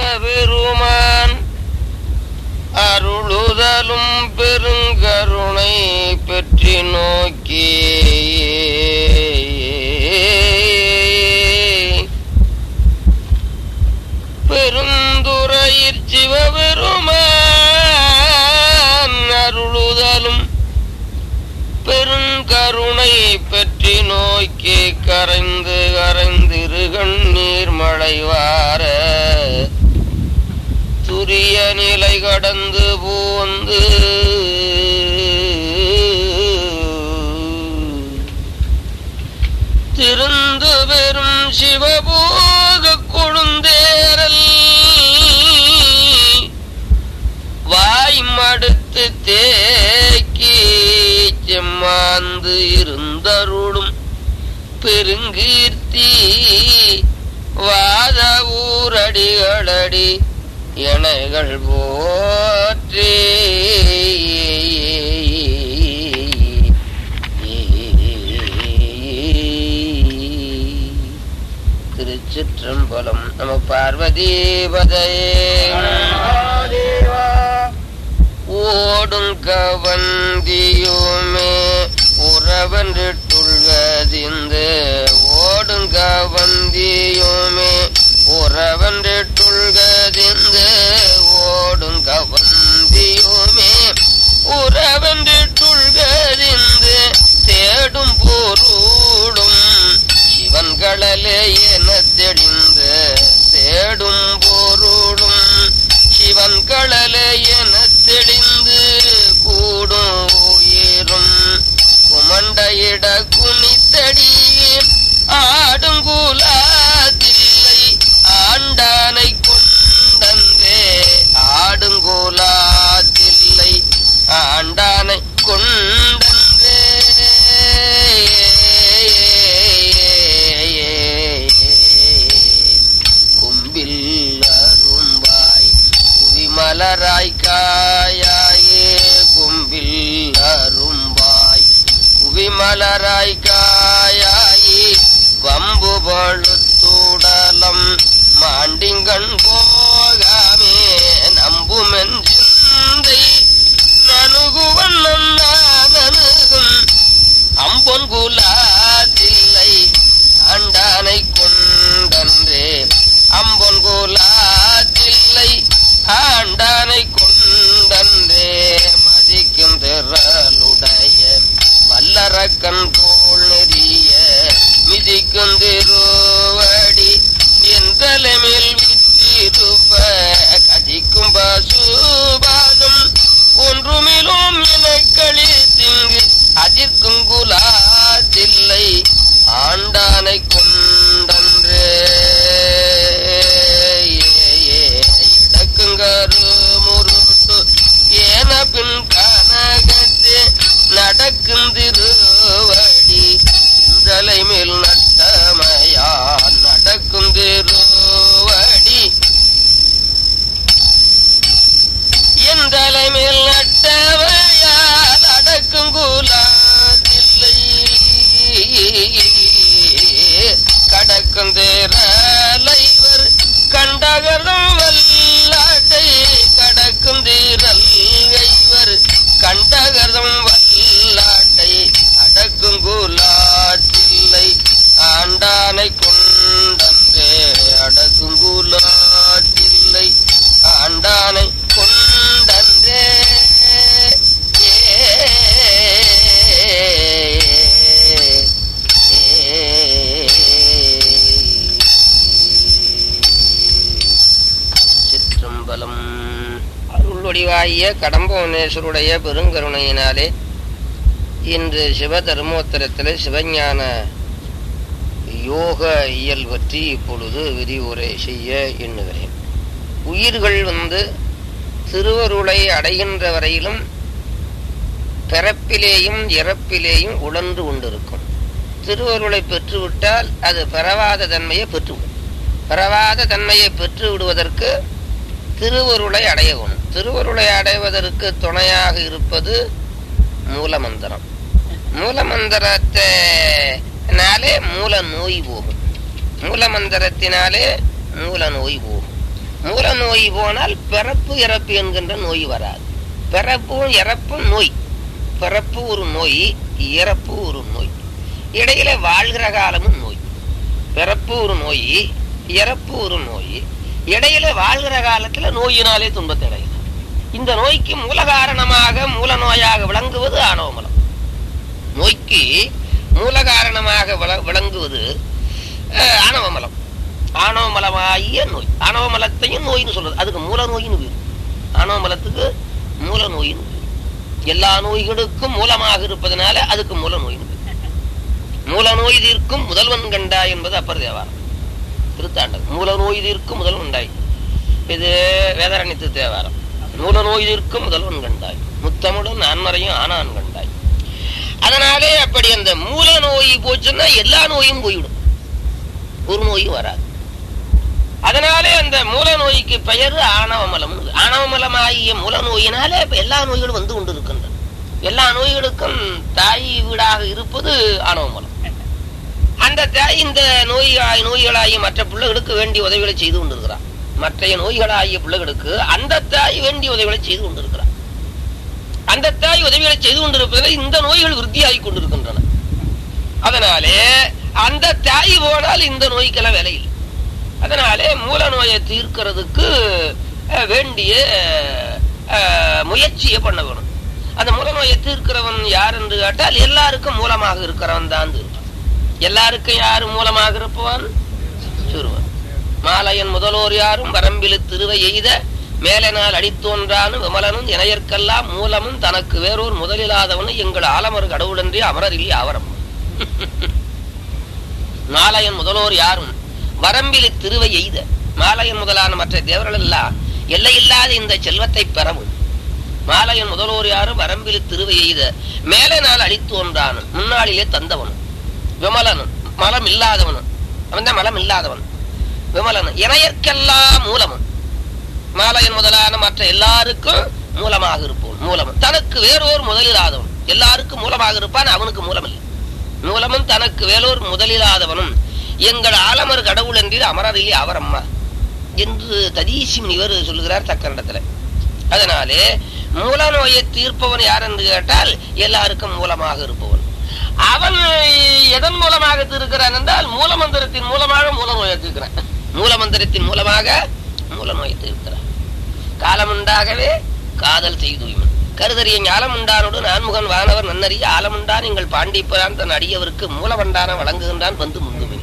சிவபெருமான் அருளுதலும் பெருங்கருணை பெற்றி நோக்கி பெருந்துரையிற் சிவபெருமான் அருளுதலும் பெருங்கருணை பெற்றி நோக்கி கரைந்து கரைந்திரு கண்ணீர் மழைவார துரிய நிலை கடந்து போந்து திருந்து பெரும் சிவபோக கொழுந்தேரல் வாய் மடுத்து தேக்கி செம்மாந்து இருந்தருளும் பெருங்கீர்த்தி வாத ஊரடிகளடி எனைகள் போற்றி திருச்சிற்றம்பலம் நம பார்வதீபதையே ஓடும் கவந்தியுமே உறவன்றிட்டுள்வதிந்து ஓடும் கவந்தியுமே உறவன்றிட்டுள்வதிந்து ஓடும் கவந்தியுமே உறவன்றிட்டுள்வதிந்து தேடும் பொருளும் சிவன்களலே என தெளிந்து தேடும் பொருளும் சிவன் கடலே என தெளிந்து கூடும் உயிரும் குமண்டையிட குனித்தடி ஆடுங்குலாதில்லை ஆண்டானை கொண்டன்றே ஆடுங்குலாதில்லை ஆண்டானை கொண்டன்றே கும்பில் அரும்பாய் குவிமலராய் காயாயே கும்பில் அரும்பாய் குவிமலராய் காயாயி வம்பு பழுத்துடலம் மாண்டிங்கண் போகாமே நம்புமென் சிந்தை நனுகுவன் நனுகும் அம்பொன் குலாதில்லை ஆண்டானை கொண்டன்றே அம்பொன் குலாதில்லை ஆண்டானை கொண்டன்றே மதிக்கும் திரளுடைய வல்லரக்கன் தோல் நெறிய மிதிக்கும் திருவடி என் தலைமேல் விற்றிருப்ப கதிக்கும் பசுபாதம் ஒன்றுமிலும் எனக்களி திங்கு அதிர்க்கும் குலாதில்லை ஆண்டானை கொண்டன்றே இடக்குங்கரு முருட்டு ஏன பின் கனகத்தே நடக்கும் திருவடி தலை மேல் நட்டமையா நடக்கும் திருவடி என் தலை மேல் நட்டமையால் அடக்கும் குலாதில்லை கடக்கும் தேரலைவர் கண்டகரம் வல்லாட்டை கடக்கும் தீரல் ஐவர் கண்டகரம் வல்லாட்டை அடக்கும் குலாட்டில்லை ஆண்டானை கொண்டன்றே அடக்கும் குலாட்டில்லை ஆண்டானை கொண்டன்றே சிற்றம்பலம் அருள்வடிவாகிய கடம்பவனேஸ்வருடைய பெருங்கருணையினாலே இன்று சிவ தர்மோத்தரத்தில் சிவஞான யோக இயல் பற்றி இப்பொழுது விரிவுரை செய்ய எண்ணுகிறேன் உயிர்கள் வந்து திருவருளை அடைகின்ற வரையிலும் பிறப்பிலேயும் இறப்பிலேயும் உழன்று கொண்டிருக்கும் திருவருளை பெற்றுவிட்டால் அது பெறவாத தன்மையை பெற்றுவிடும் பெறவாத தன்மையை பெற்று விடுவதற்கு திருவருளை அடையவும் திருவருளை அடைவதற்கு துணையாக இருப்பது மூலமந்திரம் மூலமந்திரத்தினாலே மூல நோய் போகும் மூலமந்திரத்தினாலே மூல நோய் போகும் மூல நோய் போனால் பிறப்பு இறப்பு என்கின்ற நோய் வராது பிறப்பும் இறப்பும் நோய் பிறப்பு ஒரு நோய் இறப்பு ஒரு நோய் இடையில வாழ்கிற காலமும் நோய் பிறப்பு ஒரு நோய் இறப்பு ஒரு நோய் இடையில வாழ்கிற காலத்துல நோயினாலே துன்பத்தை அடைகிறார் இந்த நோய்க்கு மூல காரணமாக மூல நோயாக விளங்குவது ஆணவமலம் நோய்க்கு மூல காரணமாக விள- விளங்குவது அஹ், ஆணவமலம் ஆணவமலமாகிய நோய் ஆணவமலத்தையும் நோயின்னு சொல்றது அதுக்கு மூல நோயின்னு பேரு ஆணவமலத்துக்கு மூல நோயின்னு பேரு எல்லா நோய்களுக்கும் மூலமாக இருப்பதனால அதுக்கு மூல நோயின்னு பேரு மூல நோய் தீர்க்கும் முதல்வன் கண்டா என்பது அப்பர் தேவாரம் திருத்தாண்டகம் மூல நோய் தீர்க்கும் முதல்வன் கண்டாய் இது வேதாரண்யத்து தேவாரம் மூல நோய் தீர்க்கும் முதல்வன் கண்டாய் முத்தமுடன் நான்மறையும் ஆனான் கண்டாய் அதனாலே அப்படி அந்த மூல நோய் போச்சுன்னா எல்லா நோயும் போய்விடும் ஒரு நோயும் வராது அதனாலே அந்த மூல நோய்க்கு பெயர் ஆணவமலம் ஆணவமலம் ஆகிய மூல நோயினாலே இப்ப எல்லா நோய்களும் வந்து கொண்டு இருக்கின்றன எல்லா நோய்களுக்கும் தாய் வீடாக இருப்பது ஆணவமலம் அந்த தாய் இந்த நோய் நோய்களாகிய மற்ற பிள்ளைகளுக்கு வேண்டிய உதவிகளை செய்து கொண்டிருக்கிறார் மற்ற நோய்களாகிய பிள்ளைகளுக்கு அந்த தாய் வேண்டிய உதவிகளை செய்து கொண்டிருக்கிறார் அந்த தாய் உதவிகளை செய்து கொண்டிருப்பதில் இந்த நோய்கள் விருத்தியாகி கொண்டிருக்கின்றன அதனாலே அந்த தாய் போனால் இந்த நோய்க்கெல்லாம் விலை இல்லை அதனாலே மூல நோயை தீர்க்கிறதுக்கு அஹ், வேண்டிய அஹ், முயற்சியை பண்ண வேணும் அந்த மூல நோயை தீர்க்கிறவன் யார் என்று கேட்டால் எல்லாருக்கும் மூலமாக இருக்கிறவன் தான் தீர்ப்பான் எல்லாருக்கும் யாரு மூலமாக இருப்பவன் சிறுவன் மாலையன் முதலோர் யாரும் வரம்பிலு திருவை எய்த மேலனால் அடித்தோன்றானும் விமலனும் இணையற்கெல்லாம் மூலமும் தனக்கு வேறோர் முதலில்லாதவனும் எங்கள் ஆலமர் கடவுளன்றி அமரரில் ஆவரம் மாலையன் முதலோர் யாரும் வரம்பிலு திருவை எய்த மாலையன் முதலான மற்ற தேவர்கள் எல்லாம் எல்லையில்லாத இந்த செல்வத்தை பெறவும் மாலையன் முதலோர் யாரும் வரம்பிலு திருவை எய்த மேலே நாள் அடித்தோன்றானும் முன்னாளிலே தந்தவனும் விமலனும் மலம் இல்லாதவனும் அவன் தான் மலம் இல்லாதவன் விமலனும் இணையற்கெல்லாம் மூலமும் மாலையன் முதலான மற்ற எல்லாருக்கும் மூலமாக இருப்போம் மூலமும் தனக்கு வேறோர் முதலில்லாதவன் எல்லாருக்கும் மூலமாக இருப்பான் அவனுக்கு மூலம் இல்லை மூலமும் தனக்கு வேறோர் முதலில்லாதவனும் எங்கள் ஆலமர் கடவுள் என்று அமரரிலே அவரம்மா என்று ததீசி முனிவர் சொல்லுகிறார் தக்கண்டத்துல அதனாலே மூல நோயை தீர்ப்பவன் யார் என்று கேட்டால் எல்லாருக்கும் மூலமாக இருப்பவன் அவன் எதன் மூலமாக தீர்க்கிறான் என்றால் மூலமந்திரத்தின் மூலமாக மூல நோயை தீர்க்கிறான் மூலமந்திரத்தின் மூலமாக மூல நோயை தீர்க்கிறான் காலமுண்டாகவே காதல் செய்துய்மன் கருதறிய ஞாலமுண்டானோடு நான்முகன் வானவர் நன்னறிய ஆலமுண்டான் எங்கள் பாண்டிப்பரான் தன் அடியவருக்கு மூலவண்டான வழங்குகின்றான் வந்து முந்துமின்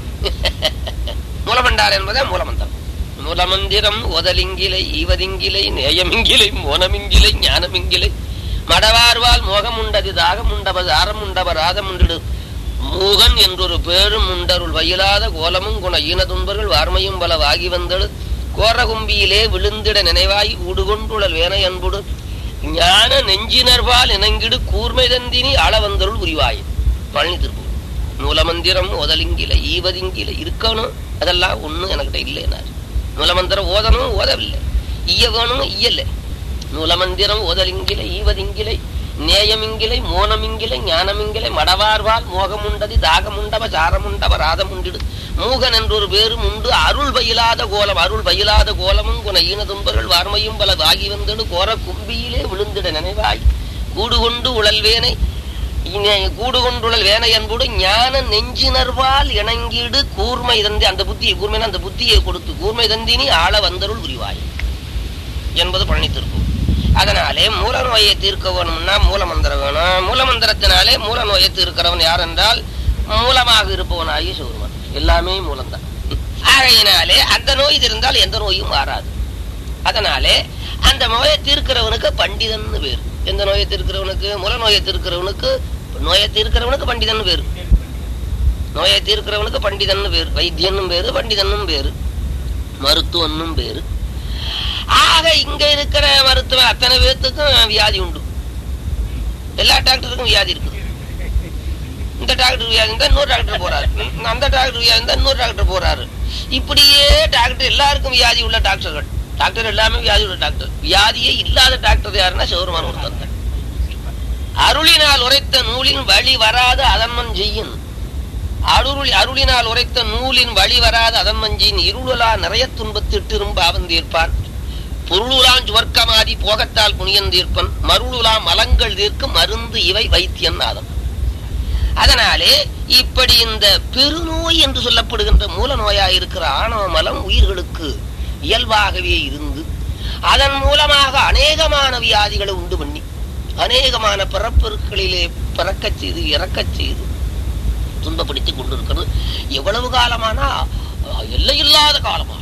மூலமண்டார் என்பதே மூலமந்திரம் மூலமந்திரம் ஓதலிங்கிலை ஈவதிங்கிலை நேயமிங்கிலை மோனமிங்கிலை ஞானமிங்கிலை மடவார்வால் மோகமுண்டது தாகமுண்டவர் ஆரமுண்டவர் ஆதமுண்டிடு மூகன் என்றொரு பேரும் உண்டருள் வயிலாத கோலமும் குண ஈனதுன்பர்கள் வார்மையும் பல வாகி வந்தடு கோரகும்பியிலே விழுந்திட நினைவாய் ஊடுகொண்டுழல் வேனை அன்புடு ஞான நெஞ்சினர்பால் இணங்கிடு கூர்மை தந்தினி அளவந்தருள் உரிவாய் பழனி திருப்பூர் மூலமந்திரம் ஓதலிங்கில ஈவதிங்கில இருக்கணும் அதெல்லாம் ஒண்ணும் எனக்கிட்ட இல்லைனார் மூலமந்திரம் ஓதணும் ஓதவில்லை ஈய வேணும் ஈயல்ல மூலமந்திரம் ஓதலிங்கிலை ஈவதிங்கிலை நேயமிங்கிலை மோனமிங்கிலை ஞானமிங்கிலை மடவார்வால் மோகமுண்டதி தாகமுண்டவ சாரமுண்டவ ராதமுண்டிடு மூகன் என்றொரு பேரும் உண்டு அருள் பயிலாத கோலம் அருள் பயிலாத கோலமும் குண ஈனதும்பர்கள் வார்மையும் பல வாகி வந்தடு கோர கும்பியிலே விழுந்திட நினைவாய் கூடு கொண்டு உழல்வேனை இனி- கூடு கொண்டுழல் வேனை அன்போடு ஞான நெஞ்சினர்வால் இணங்கிடு கூர்மை தந்தி அந்த புத்தியை கூர்மைனா அந்த புத்தியை கொடுத்து கூர்மை தந்தினி ஆள வந்தருள் உரிவாய் என்பது பழனி திருப்பூர் அதனாலே மூல நோயை தீர்க்க வேணும்னா மூலமந்திரம் வேணும் மூலமந்திரத்தினாலே மூல நோயை தீர்க்கிறவன் யார் என்றால் மூலமாக இருப்பவனாகி சிவருமன் எல்லாமே மூலம்தான் ஆகையினாலே அந்த நோய் இருந்தால் எந்த நோயும் மாறாது அதனாலே அந்த நோயை தீர்க்கிறவனுக்கு பண்டிதன் பேர் எந்த நோயை தீர்க்கிறவனுக்கு மூல நோயை தீர்க்கிறவனுக்கு நோயை தீர்க்கிறவனுக்கு பண்டிதன் பேரு நோயை தீர்க்கிறவனுக்கு பண்டிதன் பேர் வைத்தியனும் பேரு பண்டிதனும் பேரு மருத்துவனும் பேரு ஆக இங்க இருக்கிற மருத்துவம் அத்தனை பேர்த்துக்கும் வியாதி உண்டு எல்லா டாக்டருக்கும் வியாதி இருக்குது இந்த டாக்டர் வியாதி இருந்தா இன்னொரு டாக்டர் போறாரு ம், அந்த டாக்டர் வியாதி இருந்தா இன்னொரு டாக்டர் போறாரு இப்படியே டாக்டர் எல்லாருக்கும் வியாதி உள்ள டாக்டர்கள் டாக்டர் எல்லாமே வியாதி உள்ள டாக்டர் வியாதியே இல்லாத டாக்டர் யாருன்னா சிவருமான ஒருத்தர் தான். அருளினால் உரைத்த நூலின் வழி வராத அதன்மன் செய்யும் அருள் அருளினால் உரைத்த நூலின் வழி வராத அதன்மஞ்சின் இருளலா நிறைய துன்பத்திட்டிரும்ப அவன் தீர்ப்பான் பொருளுலாம் சுவர்க்கமாதி போகத்தால் புனியன் தீர்ப்பன் மருளுலாம் மலங்கள் தீர்க்கும் மருந்து இவை வைத்தியன் நாதம் அதனாலே இப்படி இந்த பெருநோய் என்று சொல்லப்படுகின்ற மூல நோயாய் இருக்கிற ஆணவ மலம் உயிர்களுக்கு இயல்பாகவே இருந்து அதன் மூலமாக அநேகமான வியாதிகளை உண்டு பண்ணி அநேகமான பிறப்பொருட்களிலே பிறக்கச் செய்து இறக்கச் செய்து துன்பப்படுத்திக் கொண்டிருக்கிறது எவ்வளவு காலமானா அஹ், எல்லையில்லாத காலமாக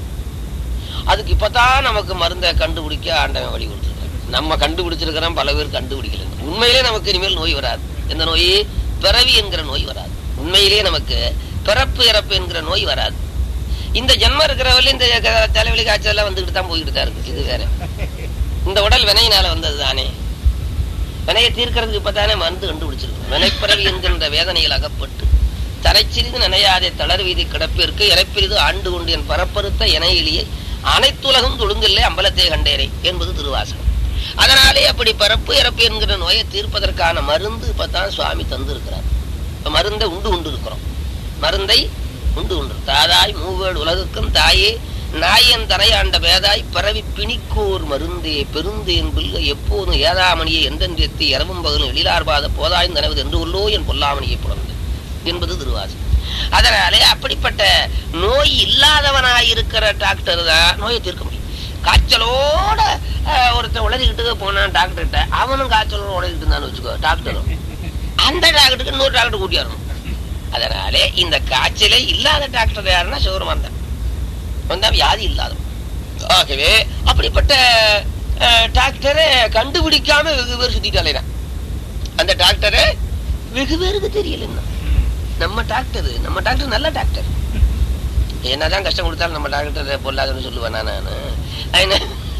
அதுக்கு இப்பதான் நமக்கு மருந்தை கண்டுபிடிக்க ஆண்டவன் வழி கொடுத்துருக்கான் நம்ம கண்டுபிடிச்சிருக்கிறோம் பல பேர் கண்டுபிடிக்கல உண்மையிலே நமக்கு இனிமேல் நோய் வராது எந்த நோய் பிறவி என்கிற நோய் வராது உண்மையிலே நமக்கு பிறப்பு இறப்பு என்கிற நோய் வராது இந்த ஜென்மம் இருக்கிறவரை இந்த க- தலைவலி காய்ச்சல் எல்லாம் வந்துகிட்டு தான் போய்கிட்டு தான் இருக்கு இது வேற இந்த உடல் வினையினால வந்தது தானே வினையை தீர்க்கறதுக்கு இப்பதானே மருந்து கண்டுபிடிச்சிருக்கு வினைப்பிறவி என்கின்ற வேதனையில் அகப்பட்டு தலைச்சிறிது நினையாதே தளர்வீதி கிடப்பிற்கு இறப்பிரிது ஆண்டு கொண்டு என் பரப்பறுத்த இணையிலேயே அனைத்துலகம் தொழுங்கில்லை அம்பலத்தை கண்டேரே என்பது திருவாசகம் அதனாலே அப்படி பரப்பு இறப்பு என்கிற நோயை தீர்ப்பதற்கான மருந்து இப்பதான் சுவாமி தந்திருக்கிறார் இப்ப மருந்தை உண்டு உண்டு இருக்கிறோம் மருந்தை உண்டு உண்டு தாதாய் மூவேடு உலகுக்கும் தாயே நாயன் தனையாண்ட பேதாய் பரவி பிணிக்கோர் மருந்தே பெருந்தேன் பில்க எப்போதும் ஏதாமணியை எந்தென்றெத்தி இரவும் பகலும் எழிலார்பாத போதாய்ந்து நனவது என்று உள்ளோ என் பொல்லாமணியை புலந்து என்பது திருவாசகம் அதனாலே அப்படிப்பட்ட நோய் இல்லாதவனாயிருக்கிற டாக்டர் தான் நோயை தீர்க்க முடியும் காய்ச்சலோட அஹ், ஒருத்தன் உளறிக்கிட்டு போனான் டாக்டர்கிட்ட அவனும் காய்ச்சலோட உளறிக்கிட்டு இருந்தான்னு வச்சுக்கோ டாக்டரும் அந்த டாக்டருக்கு இன்னொரு டாக்டர் கூட்டி வரணும் அதனாலே இந்த காய்ச்சலே இல்லாத டாக்டர் யாருன்னா சிவருமான் தான் வந்தா வியாதி இல்லாதவன் ஆகவே அப்படிப்பட்ட அஹ், டாக்டரை கண்டுபிடிக்காம வெகு பேர் சுத்திட்டு அலையிறான் அந்த டாக்டரை வெகு பேருக்கு தெரியல இன்னும் நம்ம டாக்டர் நம்ம டாக்டர் நல்ல டாக்டர் என்னதான் கஷ்டம் கொடுத்தாலும் நம்ம டாக்டர் பொல்லாதுன்னு சொல்லுவேன் நான்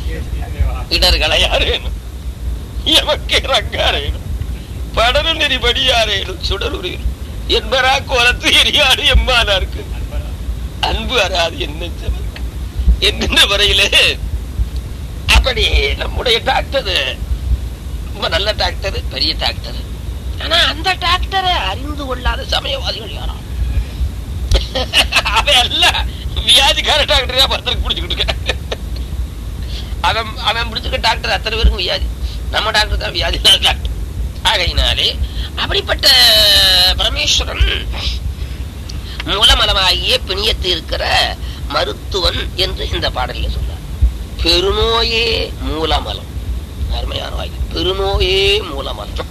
இடர்களை யாரேனும் எமக்கு ரங்காரேனும் படரு நெறி படியாரேனும் சுடலுரியும் என்பரா கோலத்து எரியாடு எம்மானாருக்கு அன்பு அறாது என்ன செவருக்கு என்கின்ற வரையிலே அப்படி நம்முடைய டாக்டர் ரொம்ப நல்ல டாக்டர் பெரிய டாக்டர் ஆனா அந்த டாக்டரை அறிந்து கொள்ளாத சமயவாதிகள் யாரா அவன் அல்ல வியாதிக்கார டாக்டரா பத்திரக்கு பிடிச்சுக்கிட்டு இருக்க அவன் அவன் பிடிச்சிருக்க டாக்டர் அத்தனை பேருக்கும் வியாதி நம்ம டாக்டர் தான் வியாதி இல்லாத டாக்டர் ஆகையினாலே அப்படிப்பட்ட பரமேஸ்வரன் மூலமலமாகிய பிணியத்து இருக்கிற மருத்துவன் என்று இந்த பாடலில் சொல்றார் பெருநோயே மூலமலம் அருமையான வாய்க்கு பெருநோயே மூலமலம்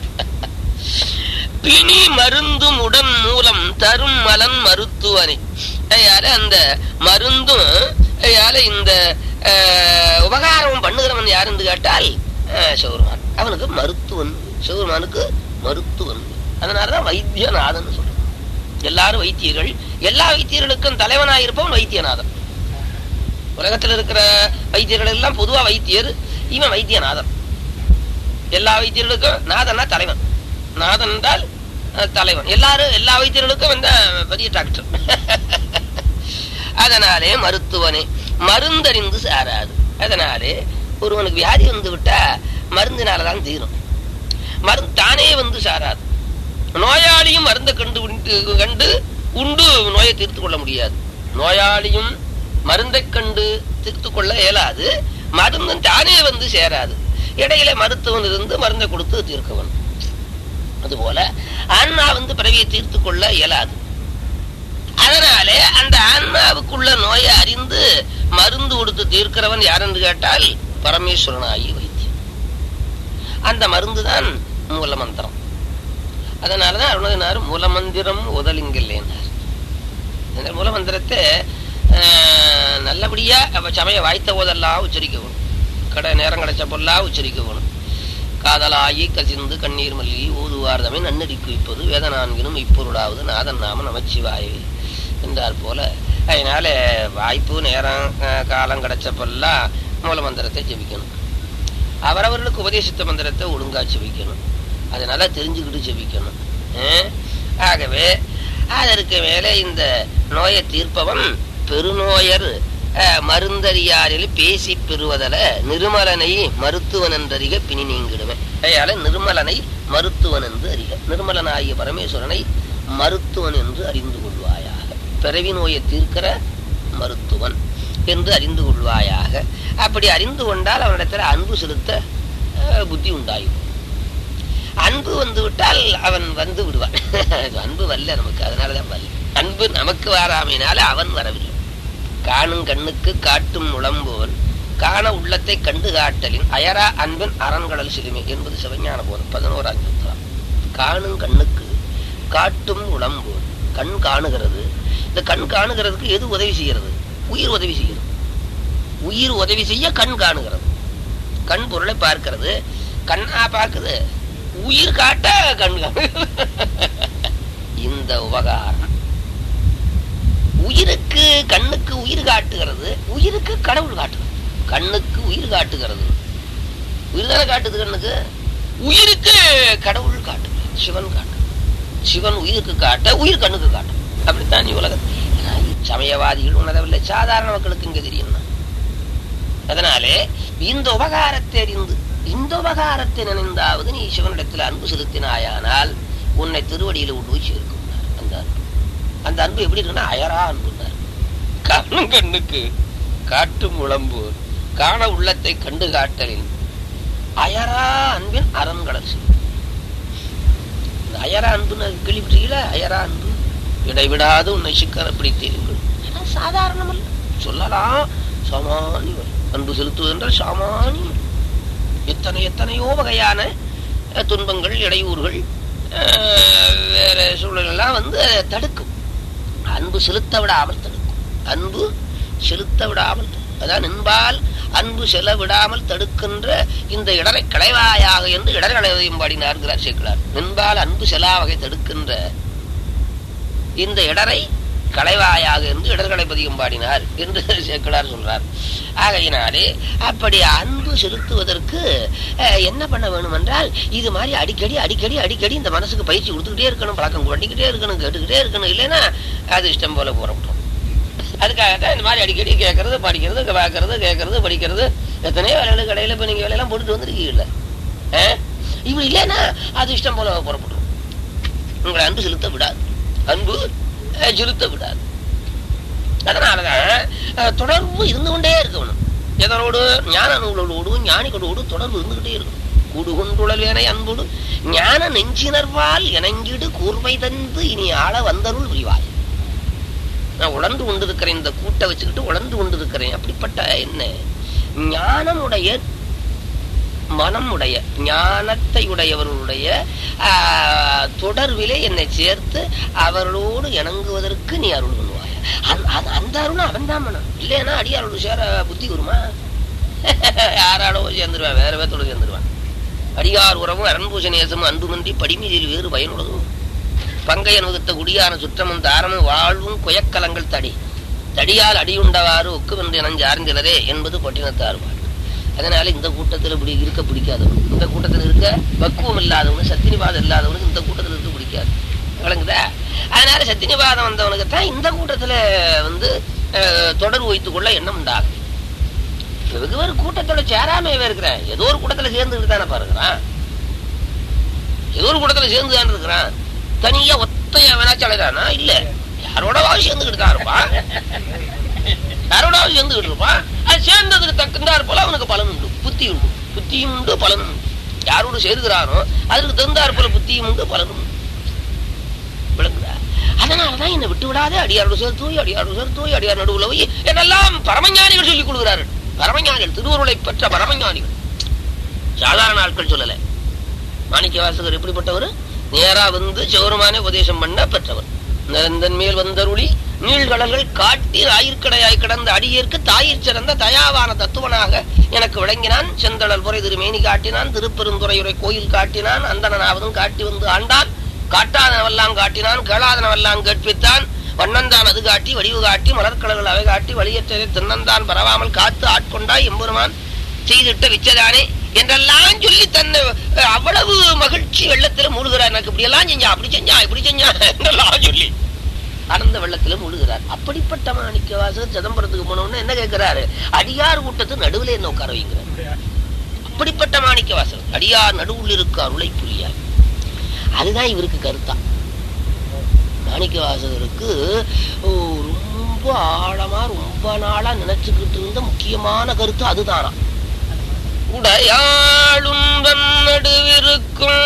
பிணி மருந்தும் உடன் மூலம் தரும் மலன் மருத்துவனே அதனால அந்த மருந்தும் அதனால இந்த அஹ், உபகாரம் பண்ணுகிறவன் யாருன்னு கேட்டால் அஹ், சிவருமான் அவனுக்கு மருத்துவன் சிவருமானுக்கு மருத்துவன் அதனாலதான் வைத்தியநாதன் சொல்றான் எல்லாரும் வைத்தியர்கள் எல்லா வைத்தியர்களுக்கும் தலைவனாயிருப்பவன் வைத்தியநாதன் உலகத்தில் இருக்கிற வைத்தியர்கள் எல்லாம் பொதுவா வைத்தியர் இவன் வைத்தியநாதன் எல்லா வைத்தியர்களுக்கும் நாதன்னா தலைவன் நாதன் என்றால் அஹ், தலைவன் எல்லாரும் எல்லா வைத்தியர்களுக்கும் வந்த பெரிய டாக்டர் அதனாலே மருத்துவனே மருந்தறிந்து சாராது அதனாலே ஒருவனுக்கு வியாதி வந்து விட்டா மருந்தினாலதான் தீரும் மருந்து தானே வந்து சாராது நோயாளியும் மருந்தை கண்டு உண்டு- கண்டு உண்டு நோயை தீர்த்து கொள்ள முடியாது நோயாளியும் மருந்தை கண்டு தீர்த்து கொள்ள இயலாது மருந்தும் தானே வந்து சேராது இடையில மருத்துவன் இருந்து மருந்தை கொடுத்து தீர்க்கவன் அதுபோல ஆன்மா வந்து பிறவியை தீர்த்து கொள்ள இயலாது அதனாலே அந்த ஆன்மாவுக்குள்ள நோயை அறிந்து மருந்து கொடுத்து தீர்க்கிறவன் யாரென்று கேட்டால் பரமேஸ்வரனாகி வைத்தியம் அந்த மருந்து தான் மூல மந்திரம் அதனாலதான் அருணகினார் மூலமந்திரம் உதலிங்கில்லைன்னார் இந்த மூலமந்திரத்தை ஆஹ், நல்லபடியா அவ சமய வாய்த்த போதெல்லாம் உச்சரிக்க வேணும் கடை நேரம் கிடைச்ச பொல்லாம் உச்சரிக்க வேணும் காதலாயி கசிந்து கண்ணீர் மல்லி ஊதுவார்தமை நன்னடி குவிப்பது வேத நான்கினும் இப்பொருளாவது நாதன் நாம நமச்சிவாயே என்றார் போல அதனால வாய்ப்பு நேரம் ஆஹ், காலம் கிடைச்சப்பெல்லாம் மூலமந்திரத்தை ஜெபிக்கணும் அவரவர்களுக்கு உபதேசித்த மந்திரத்தை ஒழுங்கா ஜெபிக்கணும் அதனால தெரிஞ்சுக்கிட்டு ஜெபிக்கணும் ஆஹ்? ஆகவே அதற்கு மேலே இந்த நோயை தீர்ப்பவன் பெருநோயர் ஆஹ், மருந்தறியாரில் பேசி பெறுவதல நிர்மலனை மருத்துவன் என்றறிக பிணி நீங்கிடுவேன் அதனால நிர்மலனை மருத்துவன் என்று அறிக நிர்மலனாகிய பரமேஸ்வரனை மருத்துவன் என்று அறிந்து கொள்வாயாக பிறவி நோயை தீர்க்கிற மருத்துவன் என்று அறிந்து கொள்வாயாக அப்படி அறிந்து கொண்டால் அவனிடத்தில் அன்பு செலுத்த அஹ், புத்தி உண்டாயும் அன்பு வந்து விட்டால் அவன் வந்து விடுவான் அன்பு வரல நமக்கு அதனாலதான் வரல அன்பு நமக்கு வராமையினால அவன் வரவில்லை காணும் கண்ணுக்கு காட்டும் முழம்போல் காண உள்ளத்தை கண்டு காட்டலின் அயரா அன்பின் அரண்கடல் சிலுமை என்பது சிவஞான போதும் பதினோராம் சூத்திரம் காணும் கண்ணுக்கு காட்டும் உளம்போல் கண் காணுகிறது இந்த கண் காணுகிறதுக்கு எது உதவி செய்கிறது உயிர் உதவி செய்கிறது உயிர் உதவி செய்ய கண் காணுகிறது கண் பொருளை பார்க்கிறது கண்ணா பார்க்குது உயிர் காட்ட கண் காணுகிறது இந்த உபகாரம் உயிருக்கு கண்ணுக்கு உயிர் காட்டுகிறது உயிருக்கு கடவுள் காட்டுகிறது கண்ணுக்கு உயிர் காட்டுகிறது உயிர் தானே காட்டுது கண்ணுக்கு உயிருக்கு கடவுள் காட்டுகிறது சிவன் காட்டு சிவன் உயிருக்கு காட்ட உயிர் கண்ணுக்கு காட்டும் அப்படித்தான் நீ உலகத்தில் சமயவாதிகள் உணரவில்லை சாதாரண மக்களுக்கு இங்க தெரியும் அதனாலே இந்த உபகாரத்தை அறிந்து இந்த உபகாரத்தை நினைந்தாவது நீ சிவனிடத்தில் அன்பு செலுத்தினாயானால் உன்னை திருவடியில கொண்டு போய் சேர்க்கும் அந்த அன்பு அந்த அன்பு எப்படி இருக்குன்னா அயரா அன்புன்னார் கண்ணும் கண்ணுக்கு காட்டும் உளம்போர் காண உள்ளத்தை கண்டு காட்டலின் அயரா அன்பின் அரண்கடல் சிவம் இந்த அயரா அன்புன்னு கேள்விப்பட்டீங்களா அயரா அன்பு இடைவிடாது உன்னை சிக்கன பிடித்தீர்கள் சாதாரணம் அல்ல சொல்லலாம் சாமானியம் அன்பு செலுத்துவது என்றால் சாமானியம் எத்தனை எத்தனையோ வகையான அஹ், துன்பங்கள் இடையூறுகள் அஹ், வேற சூழலெல்லாம் வந்து அதை தடுக்கும் அன்பு செலுத்த விடாமல் தடுக்கும் அன்பு செலுத்த விடாமல் தடுக்கும். அதான் என்பால் அன்பு செல விடாமல் தடுக்கின்ற இந்த இடரை களைவாயாக என்று இடர் களைவையும் பாடினார்கிறார் சேக்கிழார் என்பால் அன்பு செலா வகை தடுக்கின்ற இந்த இடரை களைவாயாக என்று இடர்களை பதிகம் பாடினார் என்று சேக்கிழார் சொல்றார் ஆகையினாலே அப்படி அன்பு செலுத்துவதற்கு அஹ், என்ன பண்ண வேணும் என்றால் இது மாதிரி அடிக்கடி அடிக்கடி அடிக்கடி இந்த மனசுக்கு பயிற்சி கொடுத்துக்கிட்டே இருக்கணும் பழக்கம் பண்ணிக்கிட்டே இருக்கணும் கேட்டுக்கிட்டே இருக்கணும் இல்லைன்னா அது இஷ்டம் போல புறப்படும் அதுக்காகத்தான் இந்த மாதிரி அடிக்கடி கேட்கறது படிக்கிறது பார்க்கறது கேட்கறது படிக்கிறது எத்தனையோ வேலைகள் கடையில் இப்போ நீங்கள் வேலையெல்லாம் போட்டுட்டு வந்திருக்கீங்கல்ல ஆ? இப்படி இல்லைன்னா அது இஷ்டம் போல புறப்படும் உங்களை அன்பு செலுத்த விடாது அன்பு அஹ், செலுத்த விடாது அதனாலதான் அஹ், தொடர்பு இருந்து கொண்டே இருக்கணும் எதனோடு ஞான நூலோடு ஞானிகளோடு தொடர்பு இருந்துகிட்டே இருக்கணும் கூடு கொண்டுழல்வேனை அன்போடு ஞான நெஞ்சினர்வால் இணங்கிடு கூர்மை தந்து இனி ஆள வந்தருள் புரிவாய் நான் உழந்து கொண்டிருக்கிறேன் இந்த கூட்டை வச்சுக்கிட்டு உழந்து கொண்டிருக்கிறேன் அப்படிப்பட்ட என்ன ஞானமுடைய மனம் உடைய ஞானத்தை உடையவர்களுடைய ஆஹ், தொடர்பிலே என்னை சேர்த்து அவர்களோடு இணங்குவதற்கு நீ அருள் பண்ணுவாய் அந்த- அந்த- அந்த அருள் அவன் தான் மனம் இல்லைன்னா அடியாரோடு சேர புத்தி வருமா யாராலோ சேர்ந்துருவான் வேற வேத்தோடு சேர்ந்துருவான் அடியார் உறவும் அரண்பூச நேசமும் அன்புமின்றி படிமீதில் வேறு பயனுள்ளதும் பங்கையன் வகுத்த குடியான சுற்றமும் தாரமும் வாழ்வும் குயக்கலங்கள் தடி தடியால் அடியுண்டவாறு ஒக்குவென்று இனஞ்சார்ந்திலரே என்பது பட்டினத்தார் பாட்டு அதனால இந்த கூட்டத்தில் இப்படி இருக்க பிடிக்காதவன் இந்த கூட்டத்தில் இருக்க பக்குவம் இல்லாதவனு சத்தினிபாதம் இல்லாதவனுக்கு இந்த கூட்டத்தில் இருக்க பிடிக்காது விளங்குதா அதனால சத்தினிபாதம் வந்தவனுக்கு தான் இந்த கூட்டத்தில் வந்து அஹ், தொடர்பு வைத்துக் கொள்ள எண்ணம் உண்டாகும் இவருக்கு ஒரு கூட்டத்தோட சேராமையவே இருக்கிறேன் ஏதோ ஒரு கூட்டத்தில் சேர்ந்துக்கிட்டு தானே பாருங்கிறான் ஏதோ ஒரு கூட்டத்தில் சேர்ந்து தான் இருக்கிறான் தனியா ஒத்தையா வேணாச்சும் அலைறானா இல்ல யாரோடவாவது சேர்ந்துக்கிட்டு தான் இருப்பான் யாரோடாவது சேர்ந்துக்கிட்டு இருப்பான் அது சேர்ந்ததுக்கு தகுந்தாற் போல அவனுக்கு பலன் உண்டு புத்தி உண்டு புத்தியும் உண்டு பலனும் உண்டு யாரோடு சேர்கிறானோ அதுக்கு தகுந்தாற் போல புத்தியும் உண்டு பலனும் உண்டு விளங்குதா அதனாலதான் என்னை விட்டு விடாதே அடியாரோடு சேர்த்து போய் அடியாரோடு சேர்த்து போய் அடியார் நடுவுல போய் என்னெல்லாம் பரமஞானிகள் சொல்லிக் கொடுக்கிறார்கள் பரமஞானிகள் திருவருளை பெற்ற பரமஞானிகள் சாதாரண ஆட்கள் சொல்லலை மாணிக்க வாசகர் எப்படிப்பட்டவர் நேரா வந்து சிவருமானே உபதேசம் பண்ண பெற்றவர் நிரந்தன் மேல் வந்தருளி நீள்கடல்கள் காட்டி ஆயிற்கடையாய் கிடந்த அடியேற்கு தாயிற் சிறந்த தயாவான தத்துவனாக எனக்கு விளங்கினான் செந்தழல் புரை திருமேனி காட்டினான் திருப்பெருந்துறையுரை கோயில் காட்டினான் அந்தனாவதும் காட்டி வந்து ஆண்டான் காட்டாதனவெல்லாம் காட்டினான் கேளாதனவெல்லாம் கேட்பித்தான் வண்ணந்தான் அது காட்டி வடிவு காட்டி மலர்கடல்கள் அவை காட்டி வழியற்றதை தின்னந்தான் பரவாமல் காத்து ஆட்கொண்டாய் எம்பெருமான் செய்திட்ட விச்சதானே என்றெல்லாம் சொல்லி தன்னை அஹ், அவ்வளவு மகிழ்ச்சி வெள்ளத்துல மூழ்கிறார் எனக்கு இப்படி எல்லாம் செஞ்சா அப்படி செஞ்சா இப்படி செஞ்சா என்றெல்லாம் சொல்லி அடர்ந்த வெள்ளத்துல மூழ்கிறார் அப்படிப்பட்ட மாணிக்க வாசகர் சிதம்பரத்துக்கு போனோம்னு என்ன கேட்கிறாரு அடியார் கூட்டத்து நடுவுல என்ன உட்கார வைங்கிறார் அப்படிப்பட்ட மாணிக்க வாசகர் அடியார் நடுவுல இருக்க அருளை புரியார் அதுதான் இவருக்கு கருத்தா மாணிக்க வாசகருக்கு ஓ, ரொம்ப ஆழமா ரொம்ப நாளா நினைச்சுக்கிட்டு இருந்த முக்கியமான கருத்து அதுதானா உடையாளும் நடுவிருக்கும்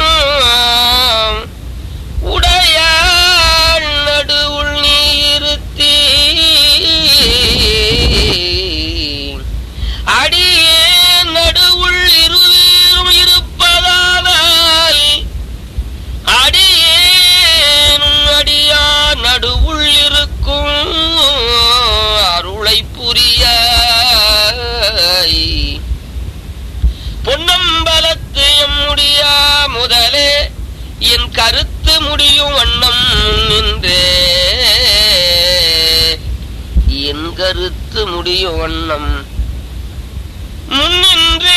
உடையாள் நடுவுள் நீ இருத்தி அடியே நடுவுள் இருவீரும் இருப்பதானால் அடியேனும் அடியா நடுவுள் இருக்கும் அருளை புரிய பொன்னம்பலத்து எம் முடியா முதலே என் கருத்து முடியும் வண்ணம் நின்றே என் கருத்து முடியும் வண்ணம் முன்னின்றே